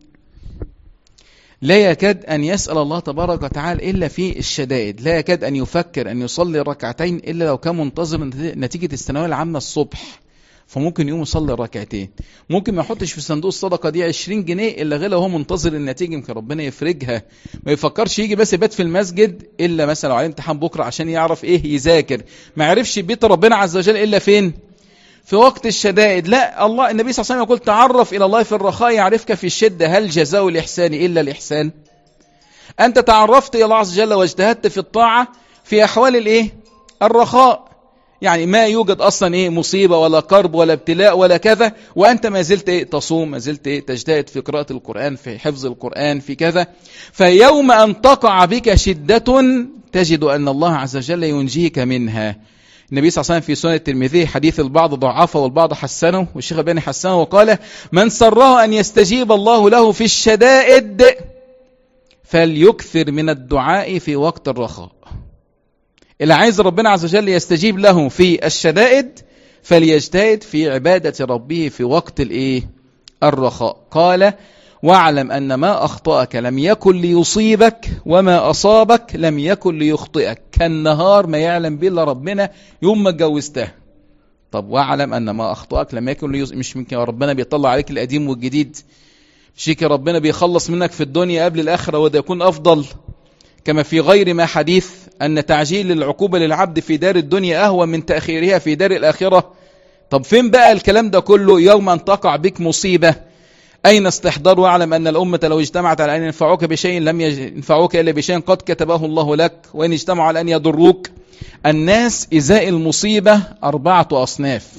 Speaker 1: لا يكاد أن يسأل الله تبارك وتعالى إلا في الشدائد لا يكاد أن يفكر أن يصلي ركعتين إلا لو كان منتظر نتيجة الثانوية العامة الصبح فممكن يقوم يصلي ركعتين ممكن ما يحطش في صندوق الصدقه دي 20 جنيه الا غير لو هو منتظر النتيجه يمكن ربنا يفرجها ما يفكرش يجي بس يبات في المسجد الا مثلا لو عليه امتحان بكره عشان يعرف ايه يذاكر ما عرفش بيت ربنا عز وجل الا فين في وقت الشدائد لا الله النبي صلى الله عليه وسلم يقول تعرف إلى الله في الرخاء يعرفك في الشدة هل جزاء الإحسان إلا الإحسان أنت تعرفت إلى الله عز وجل واجتهدت في الطاعة في أحوال الإيه الرخاء يعني ما يوجد أصلا إيه مصيبة ولا كرب ولا ابتلاء ولا كذا وأنت ما زلت إيه تصوم ما زلت إيه تجتهد في قراءة القرآن في حفظ القرآن في كذا فيوم أن تقع بك شدة تجد أن الله عز وجل ينجيك منها النبي صلى الله عليه وسلم في سنة الترمذي حديث البعض ضعفه والبعض حسنه والشيخ بن حسنه وقال من سره أن يستجيب الله له في الشدائد فليكثر من الدعاء في وقت الرخاء اللي عايز ربنا عز وجل يستجيب له في الشدائد فليجتهد في عبادة ربه في وقت الايه الرخاء قال واعلم أن ما أخطأك لم يكن ليصيبك وما أصابك لم يكن ليخطئك كالنهار ما يعلم به إلا ربنا يوم ما اتجوزتها طب واعلم أن ما أخطأك لم يكن ليصيبك مش ممكن ربنا بيطلع عليك القديم والجديد مش ربنا بيخلص منك في الدنيا قبل الآخرة وده يكون أفضل كما في غير ما حديث أن تعجيل العقوبة للعبد في دار الدنيا أهون من تأخيرها في دار الآخرة طب فين بقى الكلام ده كله يوم أن تقع بك مصيبة أين استحضار واعلم أن الأمة لو اجتمعت على أن ينفعوك بشيء لم ينفعوك إلا بشيء قد كتبه الله لك وإن اجتمعوا على أن يضروك الناس إزاء المصيبة أربعة أصناف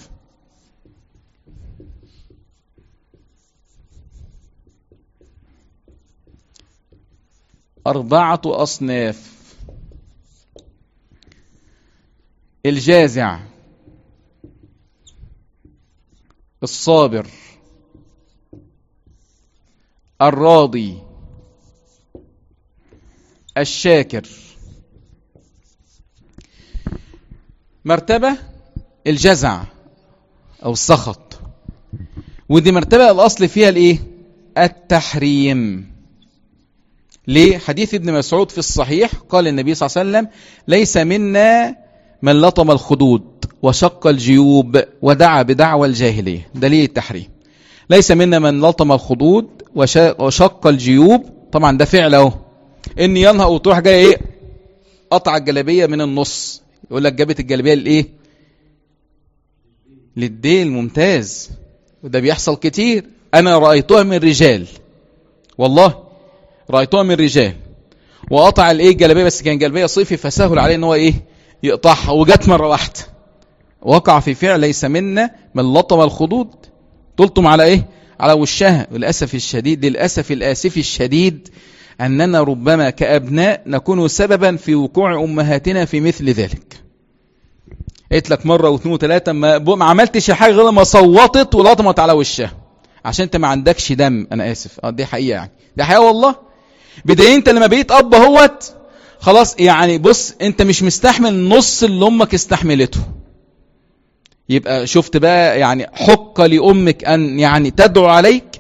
Speaker 1: أربعة أصناف الجازع الصابر الراضي الشاكر مرتبة الجزع أو السخط ودي مرتبة الأصل فيها الإيه؟ التحريم ليه؟ حديث ابن مسعود في الصحيح قال النبي صلى الله عليه وسلم ليس منا من لطم الخدود وشق الجيوب ودعا بدعوى الجاهلية دليل التحريم ليس منا من لطم الخدود وشق الجيوب طبعا ده فعل اهو ان ينهى وتروح جاي ايه قطع الجلابيه من النص يقول لك جابت الجلابيه لايه للديل ممتاز وده بيحصل كتير انا رايتها من رجال والله رايتها من رجال وقطع الايه الجلابيه بس كان جلابيه صيفي فسهل عليه ان هو ايه يقطعها وجت مره واحده وقع في فعل ليس منا من لطم الخدود تلطم على ايه على وشها للأسف الشديد للأسف الآسف الشديد أننا ربما كأبناء نكون سببا في وقوع أمهاتنا في مثل ذلك قلت لك مرة واثنين وثلاثة ما, ما عملتش حاجة غير ما صوتت ولطمت على وشها عشان انت ما عندكش دم انا اسف اه دي حقيقة يعني دي حقيقة والله بداية انت لما بقيت اب اهوت خلاص يعني بص انت مش مستحمل نص اللي امك استحملته يبقى شفت بقى يعني حق لأمك أن يعني تدعو عليك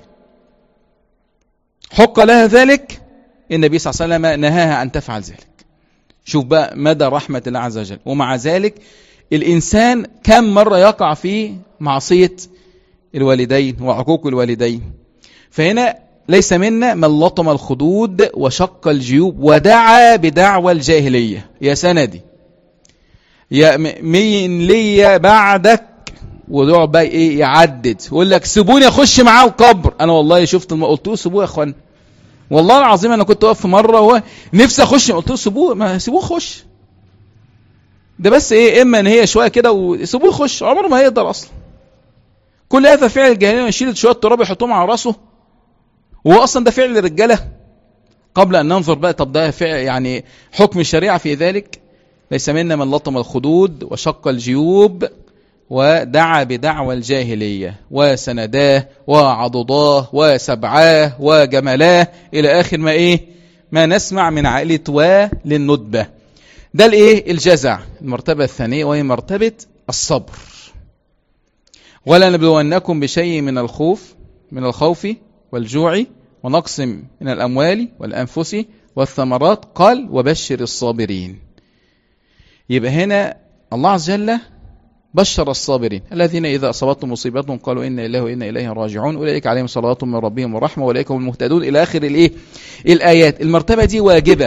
Speaker 1: حق لها ذلك النبي صلى الله عليه وسلم نهاها أن تفعل ذلك شوف بقى مدى رحمة الله عز وجل ومع ذلك الإنسان كم مرة يقع في معصية الوالدين وعقوق الوالدين فهنا ليس منا من لطم الخدود وشق الجيوب ودعا بدعوى الجاهلية يا سندي يا مين ليا بعدك ويقعد بقى ايه يعدد يقول لك سيبوني اخش معاه القبر انا والله شفت الم... قلت له سيبوه يا اخوان والله العظيم انا كنت واقف في مره هو نفسي اخش قلت له سيبوه ما سيبوه يخش ده بس ايه اما ان هي شويه كده وسيبوه يخش عمره ما هيقدر اصلا كل هذا فعل الجاهليه يشيل شويه تراب يحطهم على راسه وهو اصلا ده فعل الرجاله قبل ان ننظر بقى طب ده فعل يعني حكم الشريعه في ذلك ليس منا من لطم الخدود وشق الجيوب ودعا بدعوى الجاهلية وسنداه وعضداه وسبعاه وجملاه إلى آخر ما إيه ما نسمع من عائلة و للندبة ده الإيه الجزع المرتبة الثانية وهي مرتبة الصبر ولا نبلونكم بشيء من الخوف من الخوف والجوع ونقص من الأموال والأنفس والثمرات قال وبشر الصابرين يبقى هنا الله عز وجل بشر الصابرين الذين إذا أصابتهم مصيبتهم قالوا إنا إله وإنا إليه راجعون أولئك عليهم صلاة من ربهم ورحمة وأولئك هم المهتدون إلى آخر الإيه الآيات المرتبة دي واجبة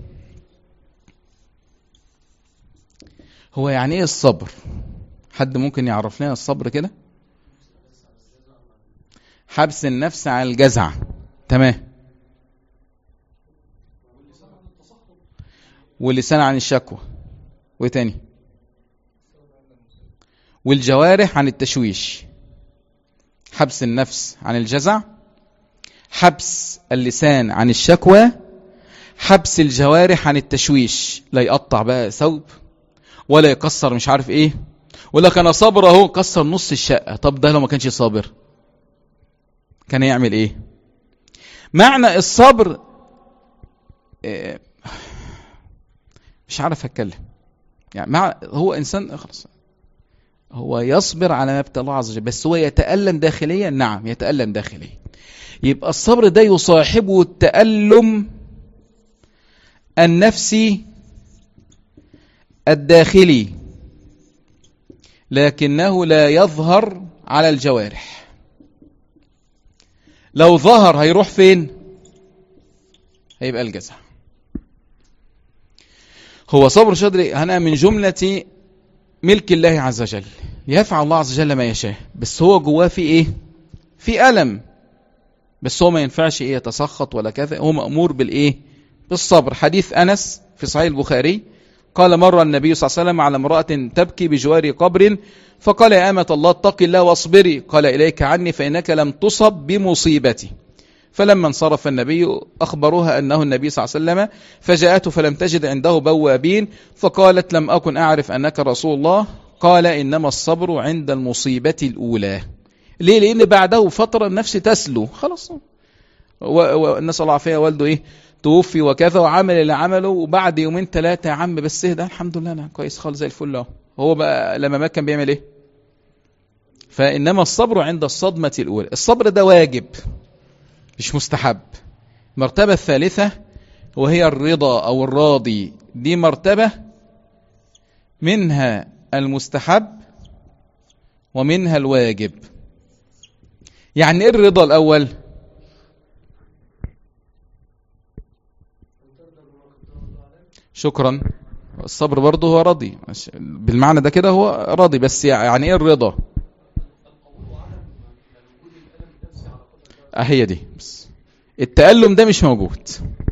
Speaker 1: هو يعني إيه الصبر حد ممكن يعرف لنا الصبر كده حبس النفس على الجزع تمام واللسان عن الشكوى وايه تاني والجوارح عن التشويش حبس النفس عن الجزع حبس اللسان عن الشكوى حبس الجوارح عن التشويش لا يقطع بقى ثوب ولا يكسر مش عارف ايه ولا كان صابر اهو كسر نص الشقة طب ده لو ما كانش صابر كان يعمل ايه معنى الصبر إيه مش عارف اتكلم يعني مع هو انسان خلاص هو يصبر على ما ابتلاه عز وجل بس هو يتألم داخليا نعم يتألم داخليا يبقى الصبر ده يصاحبه التألم النفسي الداخلي لكنه لا يظهر على الجوارح لو ظهر هيروح فين هيبقى الجزع هو صبر شدري هنا من جملة ملك الله عز وجل يفعل الله عز وجل ما يشاء بس هو جواه في ايه في ألم بس هو ما ينفعش ايه يتسخط ولا كذا هو مأمور بالايه بالصبر حديث أنس في صحيح البخاري قال مر النبي صلى الله عليه وسلم على امرأة تبكي بجوار قبر فقال يا أمة الله اتقي الله واصبري قال إليك عني فإنك لم تصب بمصيبتي فلما انصرف النبي أخبروها أنه النبي صلى الله عليه وسلم فجاءته فلم تجد عنده بوابين فقالت لم أكن أعرف أنك رسول الله قال إنما الصبر عند المصيبة الأولى ليه لأن بعده فترة النفس تسلو خلاص والناس الله عافية والده إيه توفي وكذا وعمل اللي عمله وبعد يومين ثلاثة يا عم بس ده الحمد لله أنا كويس خالص زي الفل اهو هو بقى لما مات كان بيعمل إيه فإنما الصبر عند الصدمة الأولى الصبر ده واجب مش مستحب المرتبة الثالثة وهي الرضا أو الراضي دي مرتبة منها المستحب ومنها الواجب يعني ايه الرضا الأول شكرا الصبر برضه هو راضي بالمعنى ده كده هو راضي بس يعني ايه الرضا هي دي بس التألم ده مش موجود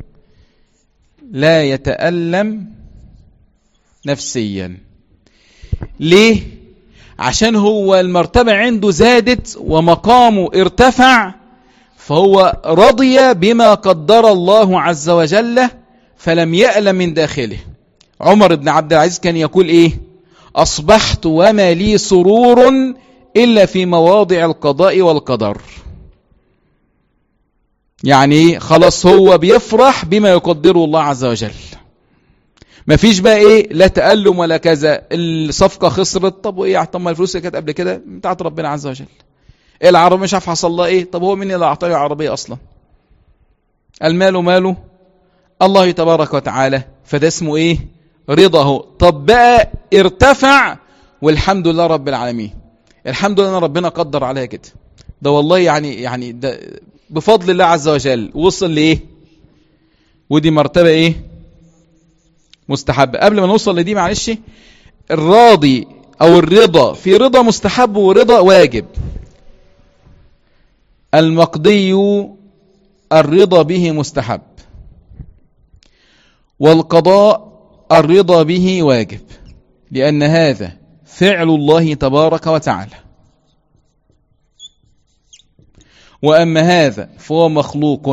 Speaker 1: لا يتألم نفسيا ليه عشان هو المرتبة عنده زادت ومقامه ارتفع فهو رضي بما قدر الله عز وجل فلم يألم من داخله عمر بن عبد العزيز كان يقول ايه اصبحت وما لي سرور الا في مواضع القضاء والقدر يعني خلاص هو بيفرح بما يقدره الله عز وجل ما فيش بقى ايه لا تألم ولا كذا الصفقة خسرت طب وايه طب ما الفلوس اللي كانت قبل كده بتاعت ربنا عز وجل إيه العربية مش عارف حصل لها ايه طب هو مين اللي اعطاني العربية اصلا المال ماله الله تبارك وتعالى فده اسمه ايه رضاه طب بقى ارتفع والحمد لله رب العالمين الحمد لله ربنا قدر عليها كده ده والله يعني يعني ده بفضل الله عز وجل وصل لايه ودي مرتبة ايه مستحبة قبل ما نوصل لدي معلش الراضي او الرضا في رضا مستحب ورضا واجب المقضي الرضا به مستحب والقضاء الرضا به واجب لأن هذا فعل الله تبارك وتعالى وأما هذا فهو مخلوق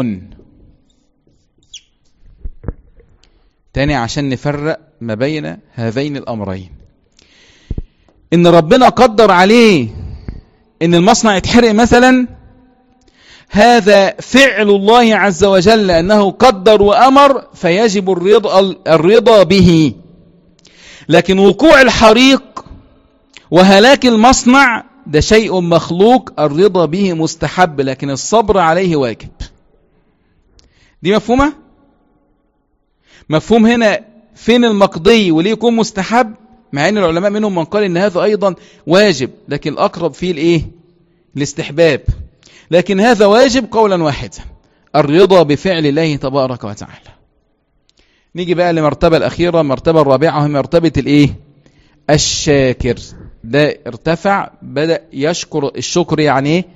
Speaker 1: تاني عشان نفرق ما بين هذين الأمرين إن ربنا قدر عليه إن المصنع يتحرق مثلا هذا فعل الله عز وجل أنه قدر وأمر فيجب الرضا, الرضا به لكن وقوع الحريق وهلاك المصنع ده شيء مخلوق الرضا به مستحب لكن الصبر عليه واجب دي مفهومة مفهوم هنا فين المقضي وليه يكون مستحب مع ان العلماء منهم من قال ان هذا ايضا واجب لكن الاقرب فيه الايه الاستحباب لكن هذا واجب قولا واحدا الرضا بفعل الله تبارك وتعالى نيجي بقى لمرتبة الأخيرة المرتبة الرابعة وهي مرتبة الإيه الشاكر ده ارتفع بدأ يشكر الشكر يعني ايه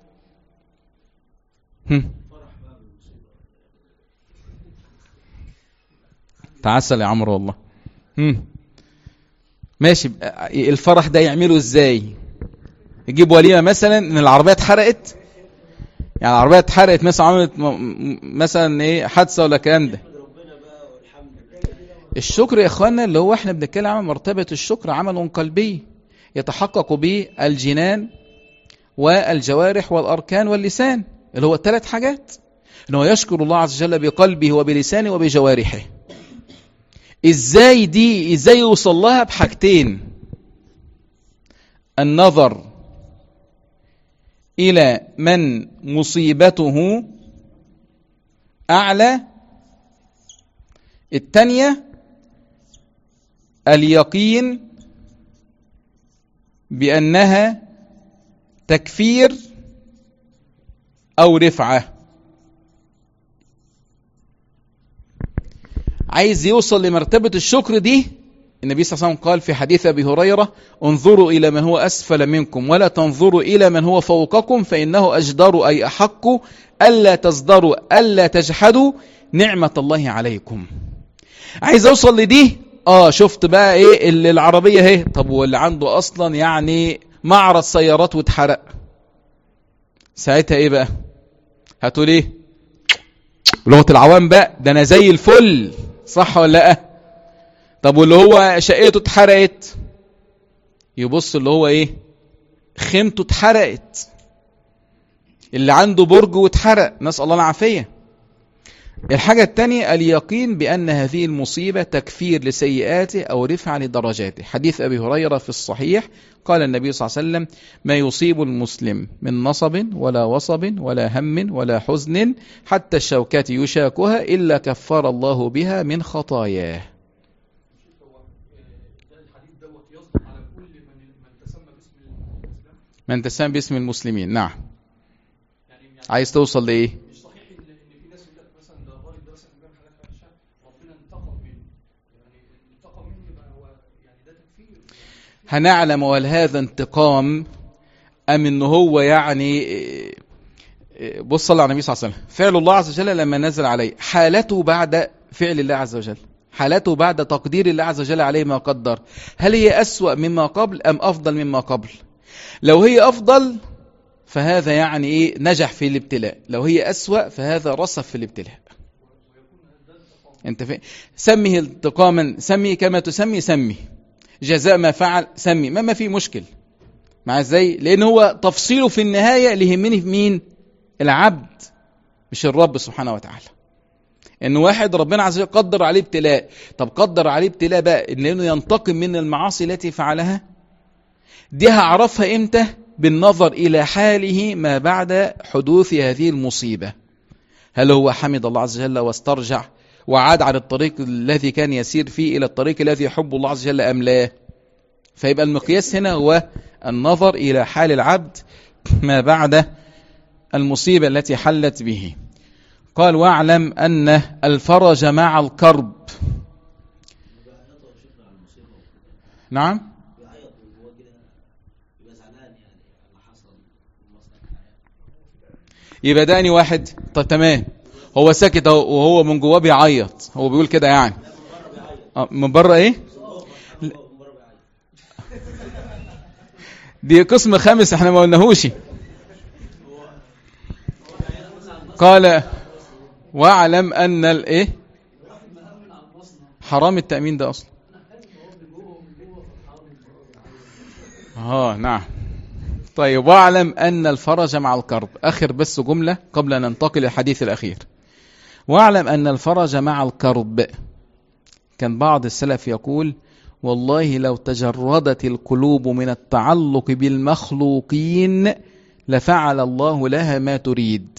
Speaker 1: تعسل يا عمرو والله هم. ماشي الفرح ده يعمله ازاي يجيب وليمه مثلا ان العربيه اتحرقت يعني العربيه اتحرقت مثلا عملت مثلا ايه حادثه ولا الكلام ده الشكر يا اخوانا اللي هو احنا بنتكلم عن مرتبه الشكر عمل قلبي يتحقق به الجنان والجوارح والاركان واللسان اللي هو الثلاث حاجات ان هو يشكر الله عز وجل بقلبه وبلسانه وبجوارحه ازاي دي ازاي يوصل لها بحاجتين النظر إلى من مصيبته أعلى الثانية اليقين بأنها تكفير أو رفعة عايز يوصل لمرتبة الشكر دي النبي صلى الله عليه وسلم قال في حديث أبي هريرة انظروا إلى من هو أسفل منكم ولا تنظروا إلى من هو فوقكم فإنه أجدر أي أحق ألا تصدروا ألا تجحدوا نعمة الله عليكم عايز أوصل لدي آه شفت بقى إيه اللي العربية اهي طب واللي عنده أصلا يعني معرض سيارات واتحرق ساعتها إيه بقى هتقول إيه لغة العوام بقى ده أنا زي الفل صح ولا لأ طب واللي هو شقته اتحرقت يبص اللي هو ايه خيمته اتحرقت اللي عنده برج واتحرق نسأل الله العافية الحاجة الثانية اليقين بأن هذه المصيبة تكفير لسيئاته أو رفع لدرجاته حديث أبي هريرة في الصحيح قال النبي صلى الله عليه وسلم ما يصيب المسلم من نصب ولا وصب ولا هم ولا حزن حتى الشوكات يشاكها إلا كفر الله بها من خطاياه من تسمى باسم المسلمين نعم عايز توصل لايه
Speaker 2: مش صحيح ان ان في ناس يقول لك مثلا ده الراجل ده مثلا بيعمل حاجات وحشه ربنا انتقم منه يعني انتقم منه يبقى هو يعني ده تكفير
Speaker 1: هنعلم هل هذا انتقام ام ان هو يعني بص صلى على النبي صلى الله عليه وسلم فعل الله عز وجل لما نزل عليه حالته بعد فعل الله عز وجل حالته بعد تقدير الله عز وجل عليه ما قدر هل هي أسوأ مما قبل أم أفضل مما قبل لو هي أفضل فهذا يعني إيه نجح في الابتلاء لو هي أسوأ فهذا رصف في الابتلاء انت فين سميه انتقاما سمي كما تسمي سمي جزاء ما فعل سمي ما ما في مشكل مع ازاي لان هو تفصيله في النهايه اللي يهمني في مين العبد مش الرب سبحانه وتعالى ان واحد ربنا عز وجل قدر عليه ابتلاء طب قدر عليه ابتلاء بقى ان انه ينتقم من المعاصي التي فعلها دي هعرفها امتى بالنظر الى حاله ما بعد حدوث هذه المصيبه هل هو حمد الله عز وجل واسترجع وعاد عن الطريق الذي كان يسير فيه الى الطريق الذي يحب الله عز وجل ام لا فيبقى المقياس هنا هو النظر الى حال العبد ما بعد المصيبه التي حلت به قال واعلم ان الفرج مع الكرب نعم يبقى داني واحد طب تمام هو ساكت وهو من جواه بيعيط هو بيقول كده يعني آه من بره ايه دي قسم خامس احنا ما قلناهوش قال واعلم ان الايه حرام التأمين ده اصلا اه نعم طيب واعلم أن الفرج مع الكرب آخر بس جملة قبل أن ننتقل للحديث الأخير واعلم أن الفرج مع الكرب كان بعض السلف يقول والله لو تجردت القلوب من التعلق بالمخلوقين لفعل الله لها ما تريد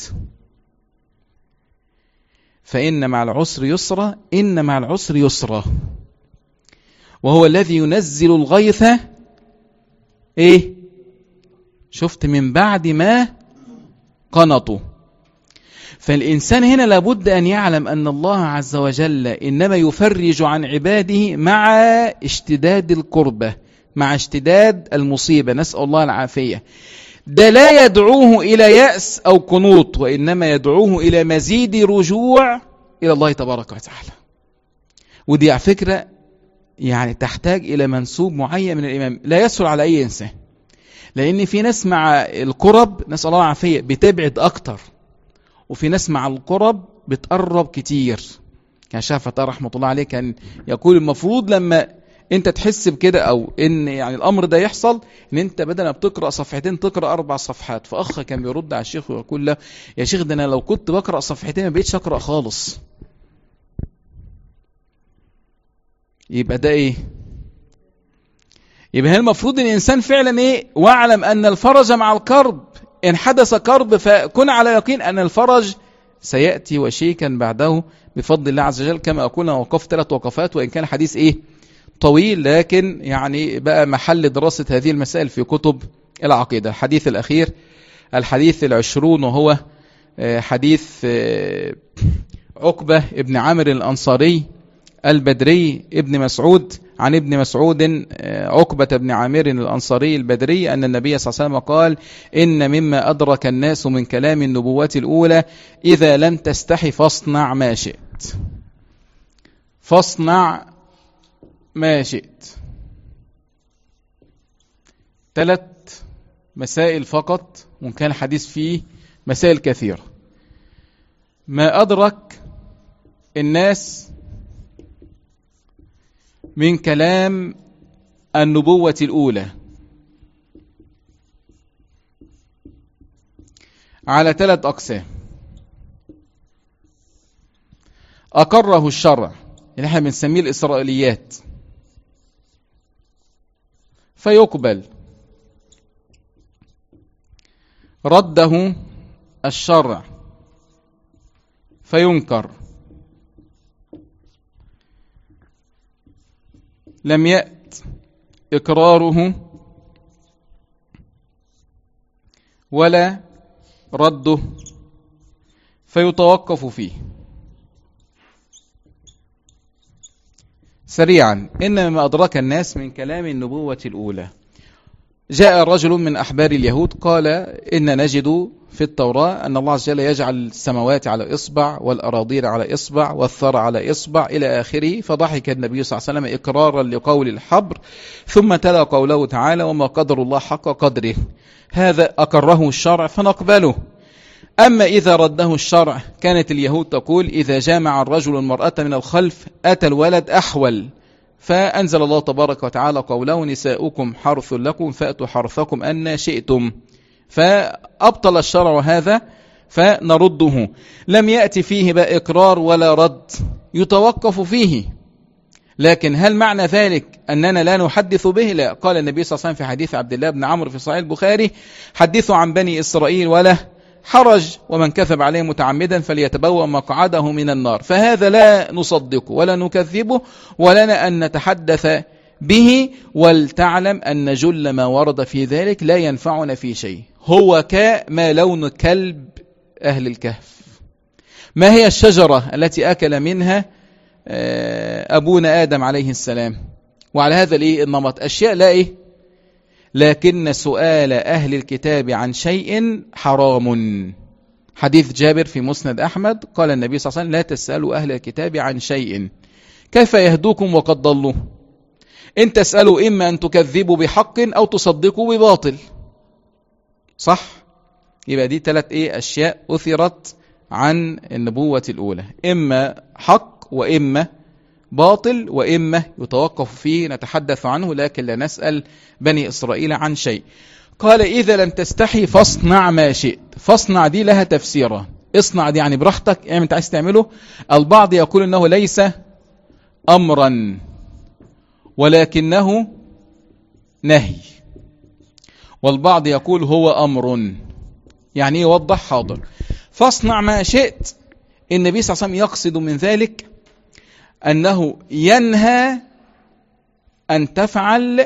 Speaker 1: فإن مع العسر يسرا إن مع العسر يسرا وهو الذي ينزل الغيث إيه شفت من بعد ما قنطوا فالإنسان هنا لابد أن يعلم أن الله عز وجل إنما يفرج عن عباده مع اشتداد القربة مع اشتداد المصيبة نسأل الله العافية ده لا يدعوه إلى يأس أو قنوط وإنما يدعوه إلى مزيد رجوع إلى الله تبارك وتعالى ودي على فكرة يعني تحتاج إلى منسوب معين من الإمام لا يسهل على أي إنسان لأن في ناس مع القرب نسأل الله العافية بتبعد أكتر وفي ناس مع القرب بتقرب كتير كان شافة رحمة الله عليه كان يقول المفروض لما انت تحس بكده او ان يعني الامر ده يحصل ان انت بدل ما بتقرا صفحتين تقرا اربع صفحات فاخ كان بيرد على الشيخ ويقول له يا شيخ ده انا لو كنت بقرا صفحتين ما بقيتش اقرا خالص يبقى ده ايه يبقى المفروض ان الانسان فعلا ايه واعلم ان الفرج مع الكرب ان حدث كرب فكن على يقين ان الفرج سياتي وشيكا بعده بفضل الله عز وجل كما اقول انا وقفت ثلاث وقفات وان كان الحديث ايه طويل لكن يعني بقى محل دراسه هذه المسائل في كتب العقيده الحديث الاخير الحديث العشرون وهو حديث عقبه ابن عامر الانصاري البدري ابن مسعود عن ابن مسعود عقبة بن عامر الأنصاري البدري أن النبي صلى الله عليه وسلم قال إن مما أدرك الناس من كلام النبوة الأولى إذا لم تستحي فاصنع ما شئت فاصنع ما شئت ثلاث مسائل فقط وكان الحديث فيه مسائل كثيرة ما أدرك الناس من كلام النبوة الأولى على ثلاث أقسام أقره الشرع اللي احنا بنسميه الإسرائيليات فيقبل رده الشرع فينكر لم يأت إقراره ولا رده فيتوقف فيه سريعا إن ما أدرك الناس من كلام النبوة الأولى جاء رجل من أحبار اليهود قال إن نجد في التوراة أن الله عز وجل يجعل السماوات على إصبع والأراضين على إصبع والثرى على إصبع إلى آخره فضحك النبي صلى الله عليه وسلم إقرارا لقول الحبر ثم تلا قوله تعالى وما قدر الله حق قدره هذا أقره الشرع فنقبله أما إذا رده الشرع كانت اليهود تقول إذا جامع الرجل المرأة من الخلف أتى الولد أحول فأنزل الله تبارك وتعالى قوله نساؤكم حرث لكم فأتوا حرثكم أن شئتم فأبطل الشرع هذا فنرده لم يأتي فيه بقى إقرار ولا رد يتوقف فيه لكن هل معنى ذلك أننا لا نحدث به لا قال النبي صلى الله عليه وسلم في حديث عبد الله بن عمرو في صحيح البخاري حدثوا عن بني إسرائيل ولا حرج ومن كذب عليه متعمدا فليتبوأ مقعده من النار فهذا لا نصدقه ولا نكذبه ولنا أن نتحدث به ولتعلم أن جل ما ورد في ذلك لا ينفعنا في شيء هو كما لون كلب أهل الكهف ما هي الشجرة التي أكل منها أبونا آدم عليه السلام وعلى هذا الإيه النمط أشياء لا إيه لكن سؤال أهل الكتاب عن شيء حرام حديث جابر في مسند أحمد قال النبي صلى الله عليه وسلم لا تسألوا أهل الكتاب عن شيء كيف يهدوكم وقد ضلوا إن تسألوا إما أن تكذبوا بحق أو تصدقوا بباطل صح يبقى دي ثلاث إيه أشياء أثرت عن النبوة الأولى إما حق وإما باطل وإما يتوقف فيه نتحدث عنه لكن لا نسأل بني إسرائيل عن شيء قال إذا لم تستحي فاصنع ما شئت فاصنع دي لها تفسيرا اصنع دي يعني براحتك اعمل انت عايز تعمله البعض يقول انه ليس امرا ولكنه نهي والبعض يقول هو امر يعني يوضح حاضر فاصنع ما شئت النبي صلى الله عليه وسلم يقصد من ذلك أنه ينهى أن تفعل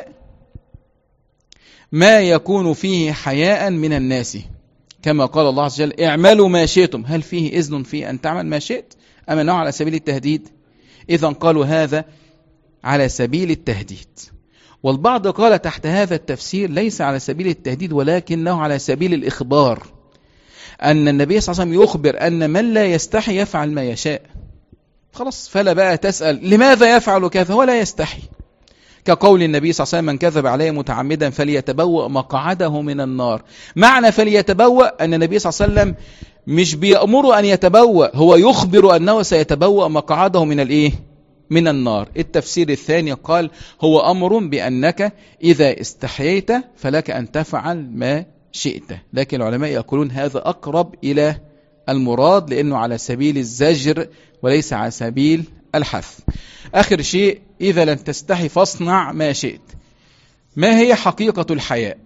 Speaker 1: ما يكون فيه حياء من الناس كما قال الله عز وجل اعملوا ما شئتم هل فيه إذن في أن تعمل ما شئت أم أنه على سبيل التهديد إذا قالوا هذا على سبيل التهديد والبعض قال تحت هذا التفسير ليس على سبيل التهديد ولكنه على سبيل الإخبار أن النبي صلى الله عليه وسلم يخبر أن من لا يستحي يفعل ما يشاء خلاص فلا بقى تسأل لماذا يفعل كذا ولا يستحي كقول النبي صلى الله عليه وسلم من كذب عليه متعمدا فليتبوأ مقعده من النار معنى فليتبوأ أن النبي صلى الله عليه وسلم مش بيأمره أن يتبوأ هو يخبر أنه سيتبوأ مقعده من الإيه من النار التفسير الثاني قال هو أمر بأنك إذا استحييت فلك أن تفعل ما شئت لكن العلماء يقولون هذا أقرب إلى المراد لأنه على سبيل الزجر وليس على سبيل الحث آخر شيء إذا لم تستحي فاصنع ما شئت ما هي حقيقة الحياء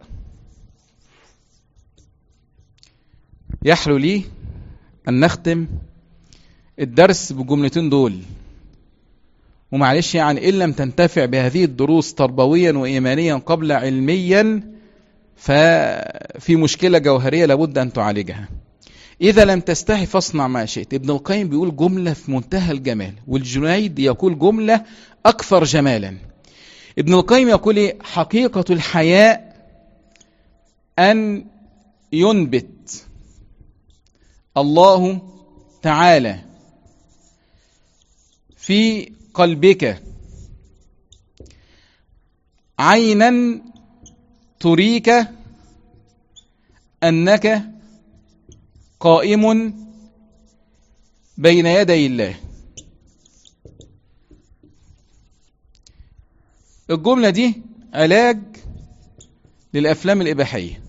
Speaker 1: يحلو لي أن نختم الدرس بالجملتين دول ومعلش يعني إن لم تنتفع بهذه الدروس تربويا وإيمانيا قبل علميا ففي مشكلة جوهرية لابد أن تعالجها إذا لم تستحي فاصنع ما شئت ابن القيم بيقول جملة في منتهى الجمال والجنيد يقول جملة أكثر جمالا ابن القيم يقول إيه؟ حقيقة الحياء أن ينبت الله تعالى في قلبك عينا تريك أنك قائم بين يدي الله الجملة دي علاج للأفلام الإباحية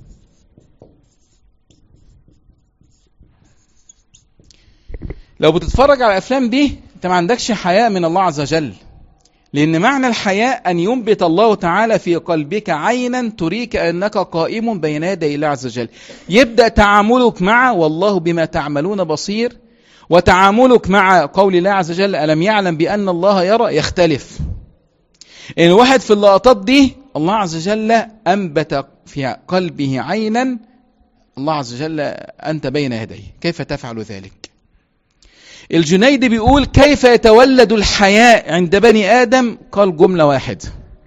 Speaker 1: لو بتتفرج على الأفلام دي أنت ما عندكش حياء من الله عز وجل لأن معنى الحياء أن ينبت الله تعالى في قلبك عينا تريك أنك قائم بين يدي الله عز وجل يبدأ تعاملك مع والله بما تعملون بصير وتعاملك مع قول الله عز وجل ألم يعلم بأن الله يرى يختلف إن الواحد في اللقطات دي الله عز وجل أنبت في قلبه عينا الله عز وجل أنت بين يديه كيف تفعل ذلك الجنيد بيقول كيف يتولد الحياء عند بني آدم قال جملة واحدة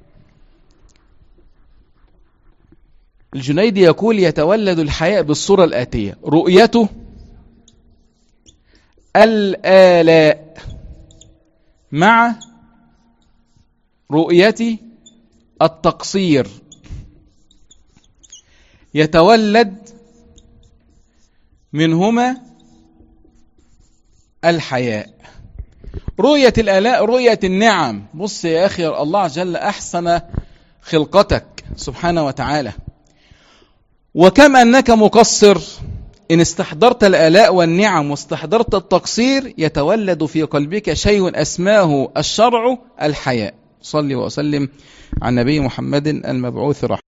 Speaker 1: الجنيد يقول يتولد الحياء بالصورة الآتية رؤيته الآلاء مع رؤية التقصير يتولد منهما الحياء رؤية الآلاء رؤية النعم بص يا أخي الله عز وجل أحسن خلقتك سبحانه وتعالى وكم أنك مقصر إن استحضرت الآلاء والنعم واستحضرت التقصير يتولد في قلبك شيء أسماه الشرع الحياء صلي وسلم على النبي محمد المبعوث رحمه